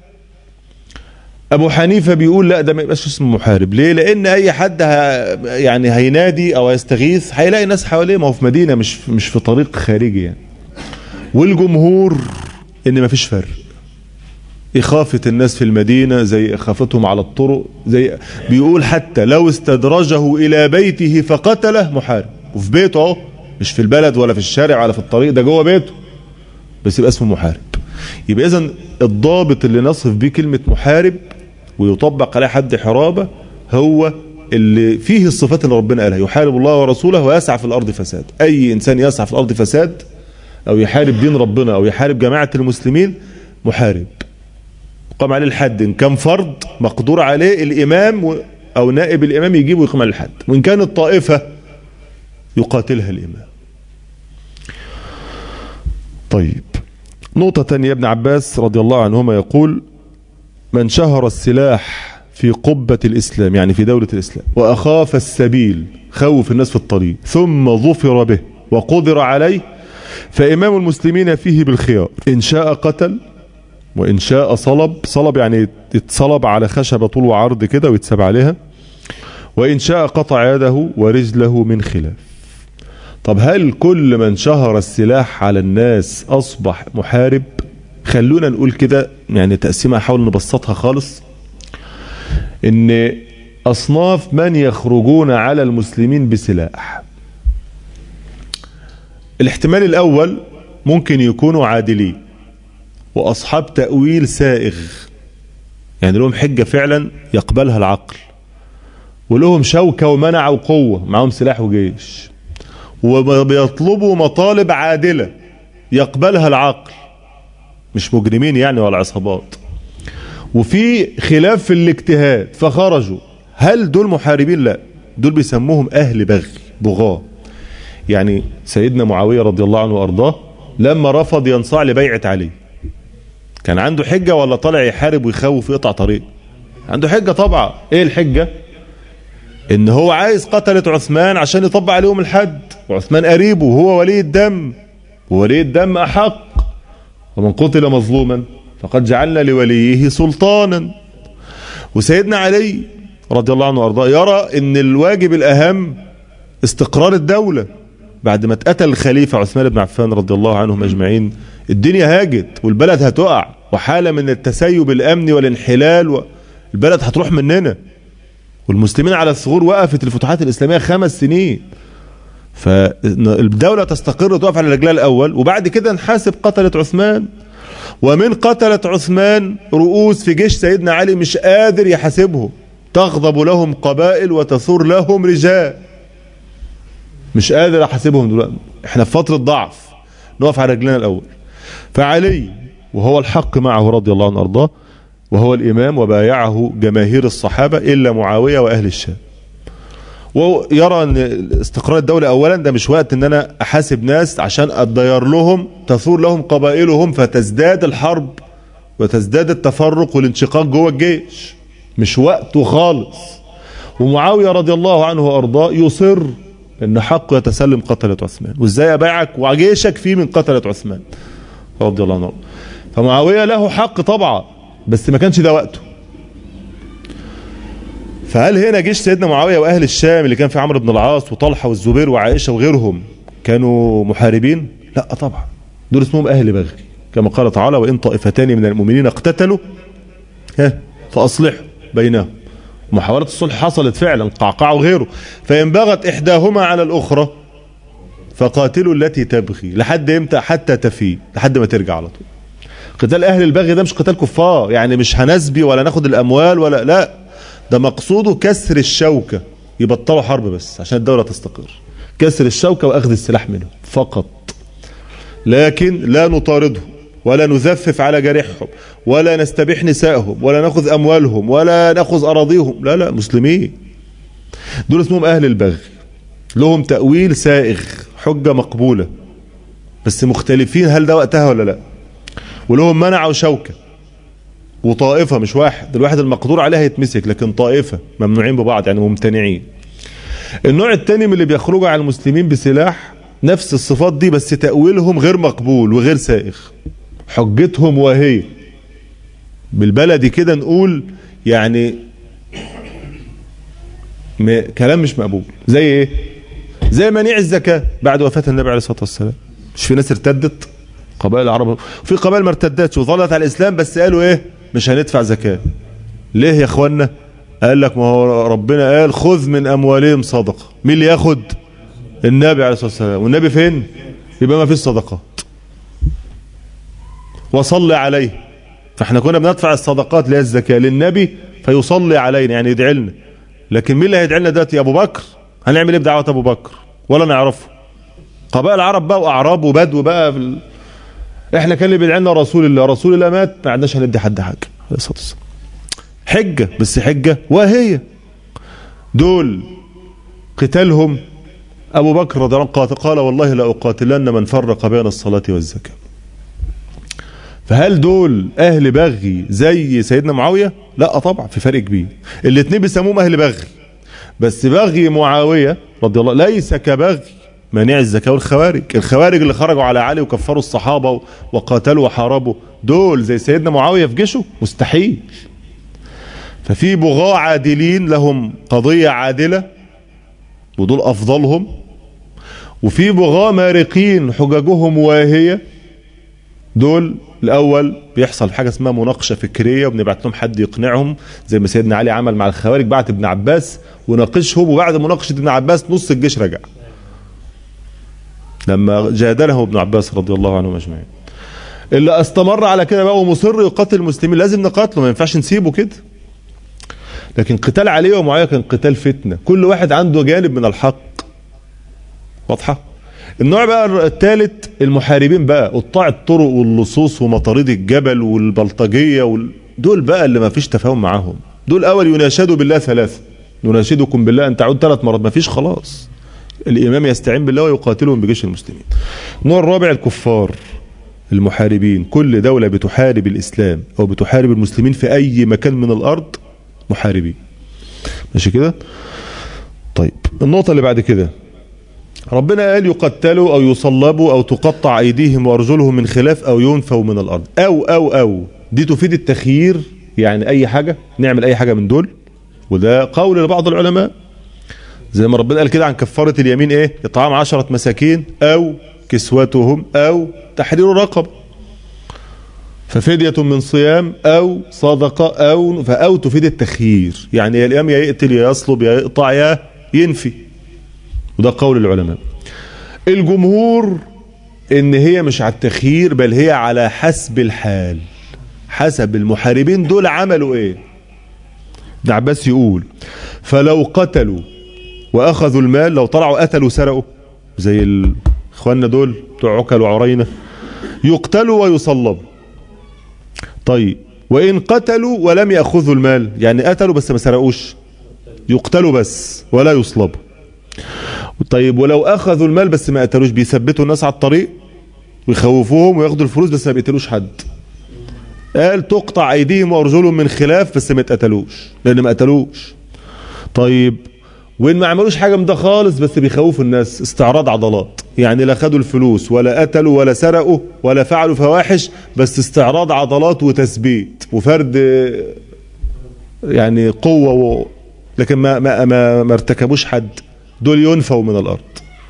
ابو حنيفة بيقول لا ده ما يبقاش اسمه محارب ليه لان اي حد ه... يعني هينادي او هيستغيث هيلاقي ناس حواليه ما هو في مدينة مش مش في طريق خارجي يعني والجمهور ان ما فيش فرق إخافة الناس في المدينة زي إخافتهم على الطرق زي بيقول حتى لو استدرجه إلى بيته فقتله محارب وفي بيته اهو مش في البلد ولا في الشارع ولا في الطريق ده جوه بيته بس يبقى اسمه محارب يبقى إذا الضابط اللي نصف بيه كلمة محارب ويطبق عليه حد حرابة هو اللي فيه الصفات اللي ربنا قالها يحارب الله ورسوله ويسعى في الأرض فساد أي إنسان يسعى في الأرض فساد أو يحارب دين ربنا أو يحارب جماعة المسلمين محارب قام عليه الحد إن كان فرض مقدور عليه الإمام أو نائب الإمام يجيبه ويقام عليه الحد وإن كانت طائفة يقاتلها الإمام طيب نقطة تانية ابن عباس رضي الله عنهما يقول من شهر السلاح في قبة الإسلام يعني في دولة الإسلام وأخاف السبيل خوف الناس في الطريق ثم ظفر به وقدر عليه فإمام المسلمين فيه بالخيار إن شاء قتل وإن شاء صلب صلب يعني يتصلب على خشبة طول وعرض كده ويتساب عليها وإن شاء قطع يده ورجله من خلاف طب هل كل من شهر السلاح على الناس أصبح محارب خلونا نقول كده يعني تقسيمها حاول نبسطها خالص ان أصناف من يخرجون على المسلمين بسلاح الاحتمال الأول ممكن يكونوا عادلين وأصحاب تأويل سائغ يعني لهم حجة فعلا يقبلها العقل ولهم شوكة ومنع وقوة معهم سلاح وجيش وبيطلبوا مطالب عادلة يقبلها العقل مش مجرمين يعني ولا عصابات وفي خلاف في الاجتهاد فخرجوا هل دول محاربين لا دول بيسموهم أهل بغي بغاة يعني سيدنا معاوية رضي الله عنه وأرضاه لما رفض ينصاع لبيعة علي كان عنده حجة ولا طالع يحارب ويخوف ويقطع طريق عنده حجة طبعا ايه الحجة ان هو عايز قتلة عثمان عشان يطبق عليهم الحد وعثمان قريبه وهو ولي الدم وولي الدم أحق ومن قتل مظلوما فقد جعلنا لوليه سلطانا وسيدنا علي رضي الله عنه وارضاه يرى ان الواجب الاهم استقرار الدولة بعد ما اتقتل الخليفة عثمان بن عفان رضي الله عنهم اجمعين الدنيا هاجت والبلد هتقع وحالة من التسيب الامني والانحلال البلد هتروح مننا والمسلمين على الثغور وقفت الفتوحات الاسلامية خمس سنين فالدولة تستقر وتقف على رجلها الاول وبعد كده نحاسب قتلة عثمان ومن قتلة عثمان رؤوس في جيش سيدنا علي مش قادر يحاسبهم تغضب لهم قبائل وتثور لهم رجال مش قادر احاسبهم دلوقتي احنا في فترة ضعف نقف على رجلنا الاول فعلي وهو الحق معه رضي الله عنه ارضاه وهو الامام وبايعه جماهير الصحابة الا معاوية واهل الشام ويرى ان استقرار الدولة اولا ده مش وقت ان انا احاسب ناس عشان اتضير لهم تثور لهم قبائلهم فتزداد الحرب وتزداد التفرق والانشقاق جوه الجيش مش وقته خالص ومعاوية رضي الله عنه وارضاه يصر ان حقه يتسلم قتلة عثمان وازاي ابايعك وجيشك فيه من قتلة عثمان رضي الله عنه فمعاوية له حق طبعا بس ما كانش ده وقته فهل هنا جيش سيدنا معاوية واهل الشام اللي كان في عمرو بن العاص وطلحة والزبير وعائشة وغيرهم كانوا محاربين لا طبعا دول اسمهم اهل بغي كما قال تعالى وان طائفتان من المؤمنين اقتتلوا ها فاصلحوا بينهم محاولة الصلح حصلت فعلا قعقاع وغيره فإن بغت إحداهما على الأخرى فقاتلوا التي تبغي لحد امتى حتى تفي لحد ما ترجع على طول قتال أهل البغي ده مش قتال كفار يعني مش هنسبي ولا ناخد الأموال ولا لا ده مقصوده كسر الشوكة يبطلوا حرب بس عشان الدولة تستقر كسر الشوكة وأخذ السلاح منهم فقط لكن لا نطاردهم ولا نزفف على جريحهم ولا نستبيح نسائهم ولا ناخذ اموالهم ولا ناخذ اراضيهم لا لا مسلمين دول اسمهم اهل البغي لهم تأويل سائغ حجة مقبولة بس مختلفين هل ده وقتها ولا لا ولهم منع وشوكة وطائفة مش واحد الواحد المقدور عليه هيتمسك لكن طائفة ممنوعين ببعض يعني ممتنعين النوع الثاني من اللي بيخرجوا على المسلمين بسلاح نفس الصفات دي بس تأويلهم غير مقبول وغير سائغ حجتهم واهية بالبلدي كده نقول يعني م... كلام مش مقبول زي ايه زي منيع الزكاة بعد وفاة النبي عليه الصلاة والسلام مش في ناس ارتدت قبائل العرب في قبائل ما ارتدتش وظلت على الاسلام بس قالوا ايه مش هندفع زكاة ليه يا اخوانا قال لك ما هو ربنا قال خذ من اموالهم صدقة مين اللي ياخد النبي عليه الصلاة والسلام والنبي فين يبقى ما فيش صدقات وصلي عليه فاحنا كنا بندفع الصدقات اللي هي الزكاة للنبي فيصلي علينا يعني يدعي لنا لكن مين اللي هيدعي لنا دلوقتي ابو بكر هنعمل ايه بدعوة ابو بكر ولا نعرفه قبائل العرب بقى واعراب وبدو بقى في ال... احنا كان اللي بيدعي لنا رسول الله رسول الله مات ما عندناش هندي حد حاجه عليه الصلاه والسلام حجه بس حجه وهي دول قتالهم ابو بكر رضي الله عنه قال والله لاقاتلن من فرق بين الصلاه والزكاه فهل دول اهل بغي زي سيدنا معاويه لا طبعا في فرق كبير الاثنين بيسموهم اهل بغي بس بغي معاويه رضي الله ليس كبغي مانع الزكاه والخوارج الخوارج اللي خرجوا على علي وكفروا الصحابه وقاتلوا وحاربوا دول زي سيدنا معاويه في جيشه مستحيل ففي بغاة عادلين لهم قضيه عادله ودول افضلهم وفي بغاة مارقين حججهم واهيه دول الاول بيحصل حاجه اسمها مناقشه فكريه وبنبعت لهم حد يقنعهم زي ما سيدنا علي عمل مع الخوارج بعت ابن عباس وناقشهم وبعد مناقشه ابن عباس نص الجيش رجع لما جادله ابن عباس رضي الله عنهم اجمعين اللي استمر على كده بقى ومصر يقاتل المسلمين لازم نقاتله ما ينفعش نسيبه كده لكن قتال عليه ومعاويه كان قتال فتنه كل واحد عنده جانب من الحق واضحه النوع بقى الثالث المحاربين بقى قطاع الطرق واللصوص ومطاريد الجبل والبلطجيه وال... دول بقى اللي ما فيش تفاهم معاهم دول اول يناشدوا بالله ثلاثه يناشدكم بالله ان تعود ثلاث مرات ما فيش خلاص الامام يستعين بالله ويقاتلهم بجيش المسلمين النوع الرابع الكفار المحاربين كل دولة بتحارب الإسلام أو بتحارب المسلمين في أي مكان من الأرض محاربين ماشي كده طيب النقطة اللي بعد كده ربنا قال يقتلوا أو يصلبوا أو تقطع أيديهم وأرجلهم من خلاف أو ينفوا من الأرض أو أو أو دي تفيد التخيير يعني أي حاجة نعمل أي حاجة من دول وده قول لبعض العلماء زي ما ربنا قال كده عن كفارة اليمين ايه اطعام عشرة مساكين او كسوتهم او تحرير رقبة ففدية من صيام او صدقة او فاو تفيد التخيير يعني يا الامام يا يقتل يا يصلب يا يقطع يا ينفي وده قول العلماء الجمهور ان هي مش على التخيير بل هي على حسب الحال حسب المحاربين دول عملوا ايه ابن عباس يقول فلو قتلوا واخذوا المال لو طلعوا قتلوا سرقوا زي اخواننا دول بتوع عكل وعرينه يقتلوا ويصلبوا طيب وان قتلوا ولم ياخذوا المال يعني قتلوا بس ما سرقوش يقتلوا بس ولا يصلبوا طيب ولو اخذوا المال بس ما قتلوش بيثبتوا الناس على الطريق ويخوفوهم وياخدوا الفلوس بس ما بيقتلوش حد قال تقطع ايديهم وارجلهم من خلاف بس ما اتقتلوش لان ما قتلوش طيب وين ما عملوش حاجه من ده خالص بس بيخوفوا الناس استعراض عضلات يعني لا خدوا الفلوس ولا قتلوا ولا سرقوا ولا فعلوا فواحش بس استعراض عضلات وتثبيت وفرد يعني قوه و... لكن ما ما ما, ما ارتكبوش حد دول ينفوا من الارض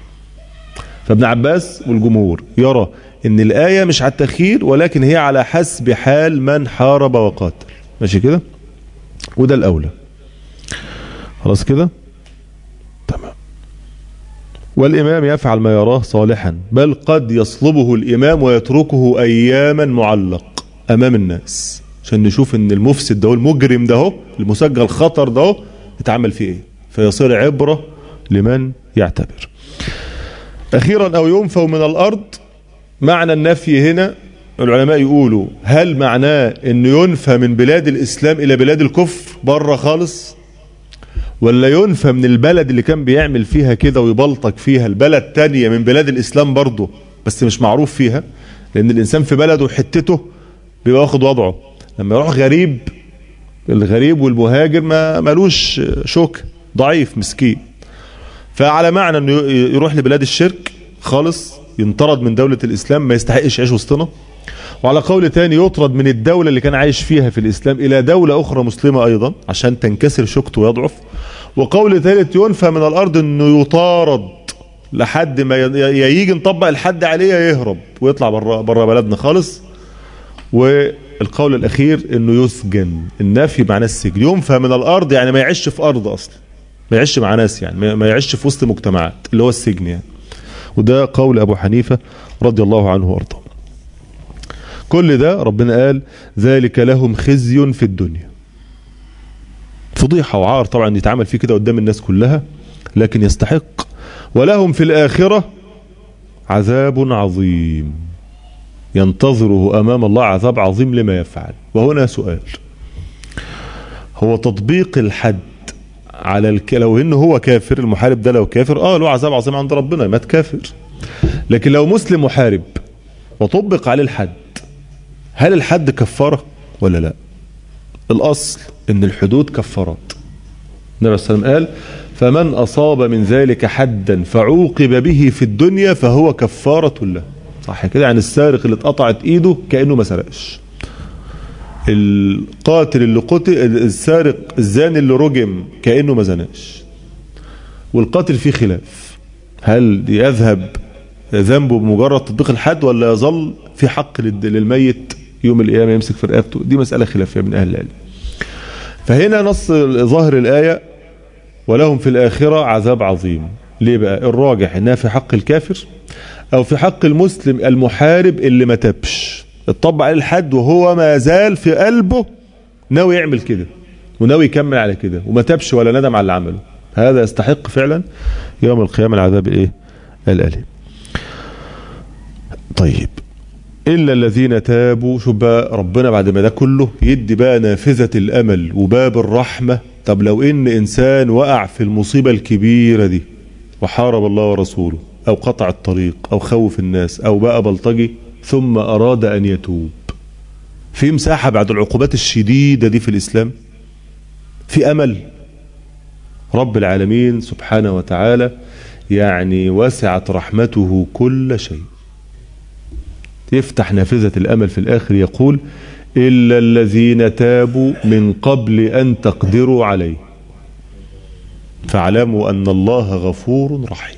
فابن عباس والجمهور يرى ان الايه مش على التخيير ولكن هي على حسب حال من حارب وقاتل ماشي كده وده الاولى خلاص كده تمام والإمام يفعل ما يراه صالحا بل قد يصلبه الإمام ويتركه أياما معلق أمام الناس عشان نشوف ان المفسد ده المجرم ده المسجل خطر ده اتعمل فيه ايه فيصير عبرة لمن يعتبر أخيرا أو ينفوا من الأرض معنى النفي هنا العلماء يقولوا هل معناه انه ينفى من بلاد الإسلام إلى بلاد الكفر بره خالص ولا ينفى من البلد اللي كان بيعمل فيها كده ويبلطك فيها البلد تانية من بلاد الإسلام برضه بس مش معروف فيها لأن الإنسان في بلده وحتته بيبقى واخد وضعه لما يروح غريب الغريب والمهاجر ما ملوش شوك ضعيف مسكين فعلى معنى انه يروح لبلاد الشرك خالص ينطرد من دولة الإسلام ما يستحقش يعيش وسطنا وعلى قول تاني يطرد من الدولة اللي كان عايش فيها في الإسلام إلى دولة أخرى مسلمة أيضا عشان تنكسر شوكته ويضعف وقول ثالث ينفى من الأرض أنه يطارد لحد ما يا يجي نطبق الحد عليه يهرب ويطلع بره بره بلدنا خالص والقول الأخير أنه يسجن النفي معناه السجن ينفى من الأرض يعني ما يعيش في أرض أصلا ما يعيش مع ناس يعني ما يعيش في وسط مجتمعات اللي هو السجن يعني وده قول أبو حنيفة رضي الله عنه وارضاه كل ده ربنا قال ذلك لهم خزي في الدنيا فضيحة وعار طبعا يتعامل فيه كده قدام الناس كلها لكن يستحق ولهم في الآخرة عذاب عظيم ينتظره أمام الله عذاب عظيم لما يفعل وهنا سؤال هو تطبيق الحد على الك... لو انه هو كافر المحارب ده لو كافر اه له عذاب عظيم عند ربنا مات كافر لكن لو مسلم محارب وطبق عليه الحد هل الحد كفارة ولا لا الاصل ان الحدود كفارات النبي صلى الله عليه وسلم قال فمن اصاب من ذلك حدا فعوقب به في الدنيا فهو كفارة له صح كده يعني السارق اللي اتقطعت ايده كأنه ما سرقش القاتل اللي قتل السارق الزاني اللي رجم كأنه ما زناش والقاتل فيه خلاف هل يذهب ذنبه بمجرد تطبيق الحد ولا يظل في حق للميت يوم القيامة يمسك في رقبته دي مسألة خلافية من أهل العلم فهنا نص ظاهر الآية ولهم في الآخرة عذاب عظيم ليه بقى الراجح انها في حق الكافر او في حق المسلم المحارب اللي ما تبش اتطبق عليه الحد وهو ما زال في قلبه ناوي يعمل كده وناوي يكمل على كده وما تبش ولا ندم على اللي عمله هذا يستحق فعلا يوم القيامة العذاب ايه الأليم طيب إلا الذين تابوا شوف بقى ربنا بعد ما ده كله يدي بقى نافذة الأمل وباب الرحمة طب لو إن إنسان وقع في المصيبة الكبيرة دي وحارب الله ورسوله أو قطع الطريق أو خوف الناس أو بقى بلطجي ثم أراد أن يتوب في مساحة بعد العقوبات الشديدة دي في الإسلام في أمل رب العالمين سبحانه وتعالى يعني وسعت رحمته كل شيء يفتح نافذة الأمل في الآخر يقول إلا الذين تابوا من قبل أن تقدروا عليه فاعلموا أن الله غفور رحيم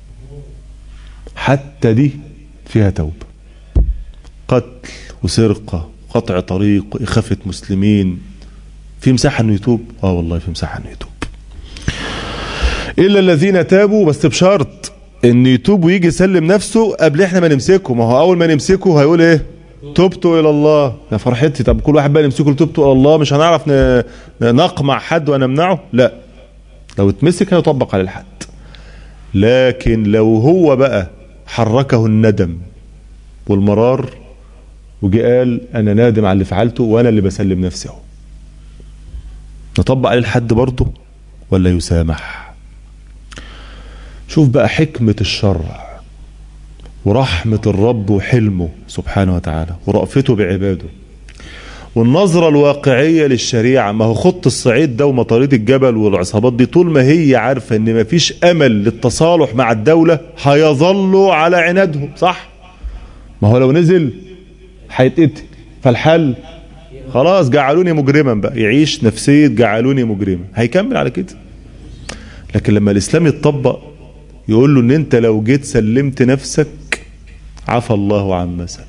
حتى دي فيها توبة قتل وسرقة قطع طريق وإخافة مسلمين في مساحة أنه يتوب آه والله في مساحة أنه يتوب إلا الذين تابوا بس بشرط أن يتوب ويجي يسلم نفسه قبل إحنا ما نمسكه ما هو أول ما نمسكه هيقول إيه تبت إلى الله يا فرحتي طب كل واحد بقى نمسكه تبت إلى الله مش هنعرف نقمع حد ونمنعه لا لو اتمسك هيطبق على الحد لكن لو هو بقى حركه الندم والمرار وجي قال انا نادم على اللي فعلته وانا اللي بسلم نفسي اهو نطبق عليه الحد برضه ولا يسامح شوف بقى حكمة الشرع ورحمة الرب وحلمه سبحانه وتعالى ورأفته بعباده والنظرة الواقعية للشريعة ما هو خط الصعيد ده ومطاريد الجبل والعصابات دي طول ما هي عارفة ان ما فيش امل للتصالح مع الدولة هيظلوا على عنادهم صح ما هو لو نزل هيتقتل فالحل خلاص جعلوني مجرما بقى يعيش نفسية جعلوني مجرما هيكمل على كده لكن لما الاسلام يتطبق يقول له ان انت لو جيت سلمت نفسك عفى الله عما سلف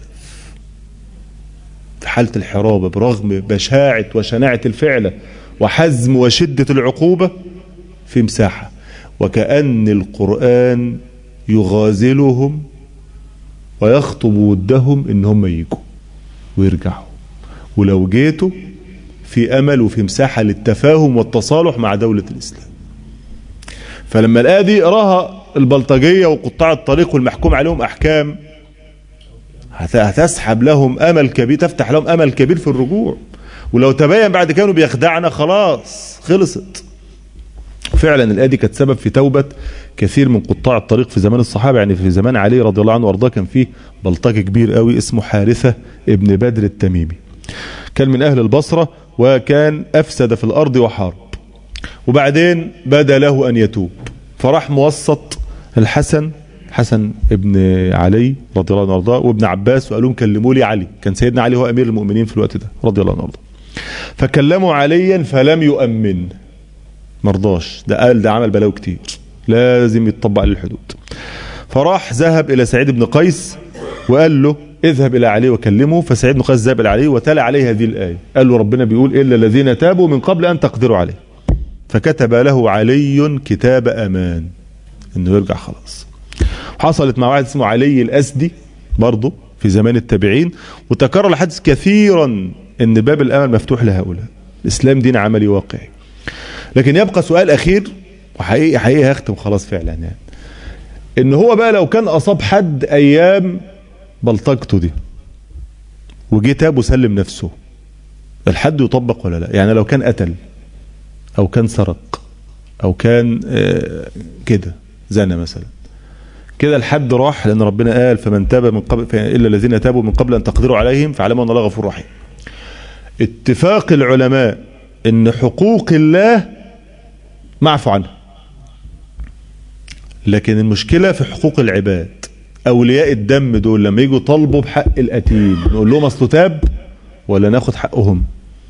في حالة الحرابة برغم بشاعة وشناعة الفعلة وحزم وشدة العقوبة في مساحة وكأن القرآن يغازلهم ويخطب ودهم ان هم يجوا ويرجعوا ولو جيتوا في امل وفي مساحة للتفاهم والتصالح مع دولة الاسلام فلما الآية دي يقراها البلطجية وقطاع الطريق والمحكوم عليهم أحكام هتسحب لهم أمل كبير تفتح لهم أمل كبير في الرجوع ولو تبين بعد كانوا بيخدعنا خلاص خلصت فعلا الآية دي كانت سبب في توبة كثير من قطاع الطريق في زمان الصحابة يعني في زمان علي رضي الله عنه وارضاه كان فيه بلطجي كبير قوي اسمه حارثة ابن بدر التميمي كان من أهل البصرة وكان أفسد في الأرض وحارب وبعدين بدا له أن يتوب فراح موسط الحسن حسن ابن علي رضي الله عنه وارضاه وابن عباس وقالوا لهم كلموا لي علي كان سيدنا علي هو امير المؤمنين في الوقت ده رضي الله عنه وارضاه فكلموا عليا فلم يؤمن مرضاش ده قال ده عمل بلاوي كتير لازم يتطبق عليه الحدود فراح ذهب الى سعيد بن قيس وقال له اذهب الى علي وكلمه فسعيد بن قيس ذهب الى علي وتلا عليه هذه الايه قال له ربنا بيقول الا الذين تابوا من قبل ان تقدروا عليه فكتب له علي كتاب امان انه يرجع خلاص حصلت مع واحد اسمه علي الاسدي برضه في زمان التابعين وتكرر الحدث كثيرا ان باب الامل مفتوح لهؤلاء الاسلام دين عملي واقعي لكن يبقى سؤال اخير وحقيقي حقيقي هختم خلاص فعلا يعني ان هو بقى لو كان اصاب حد ايام بلطجته دي وجه تاب وسلم نفسه الحد يطبق ولا لا يعني لو كان قتل او كان سرق او كان آه كده زنا مثلا كده الحد راح لان ربنا قال فمن تاب من قبل الا الذين تابوا من قبل ان تقدروا عليهم فاعلموا ان الله غفور رحيم اتفاق العلماء ان حقوق الله معفو عنها لكن المشكلة في حقوق العباد اولياء الدم دول لما يجوا طالبوا بحق القتيل نقول لهم اصله تاب ولا ناخد حقهم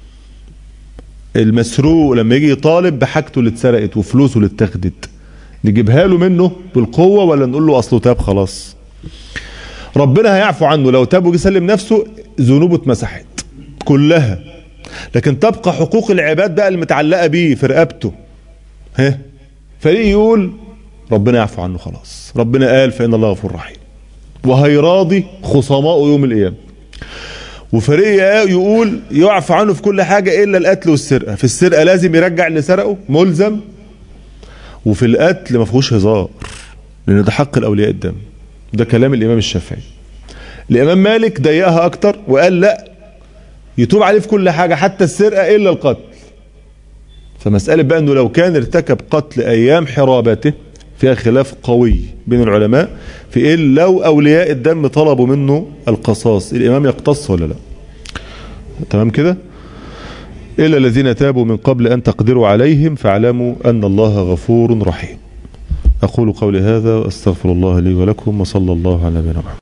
المسروق لما يجي يطالب بحاجته اللي اتسرقت وفلوسه اللي اتاخدت نجيبها له منه بالقوة ولا نقول له اصله تاب خلاص ربنا هيعفو عنه لو تاب وجي يسلم نفسه ذنوبه اتمسحت كلها لكن تبقى حقوق العباد بقى المتعلقة بيه في رقبته ها فريق يقول ربنا يعفو عنه خلاص ربنا قال فإن الله غفور رحيم وهيراضي خصماء يوم القيامة وفريق يقول يعفو عنه في كل حاجة إلا القتل والسرقة في السرقة لازم يرجع اللي سرقه ملزم وفي القتل ما فيهوش هزار لأن ده حق الأولياء الدم ده كلام الإمام الشافعي الإمام مالك ضيقها أكتر وقال لا يتوب عليه في كل حاجة حتى السرقة إلا القتل فمسألة بقى أنه لو كان ارتكب قتل أيام حرابته فيها خلاف قوي بين العلماء في إيه لو أولياء الدم طلبوا منه القصاص الإمام يقتص ولا لا تمام كده إلا الذين تابوا من قبل أن تقدروا عليهم فاعلموا أن الله غفور رحيم أقول قولي هذا وأستغفر الله لي ولكم وصلى الله على نبينا محمد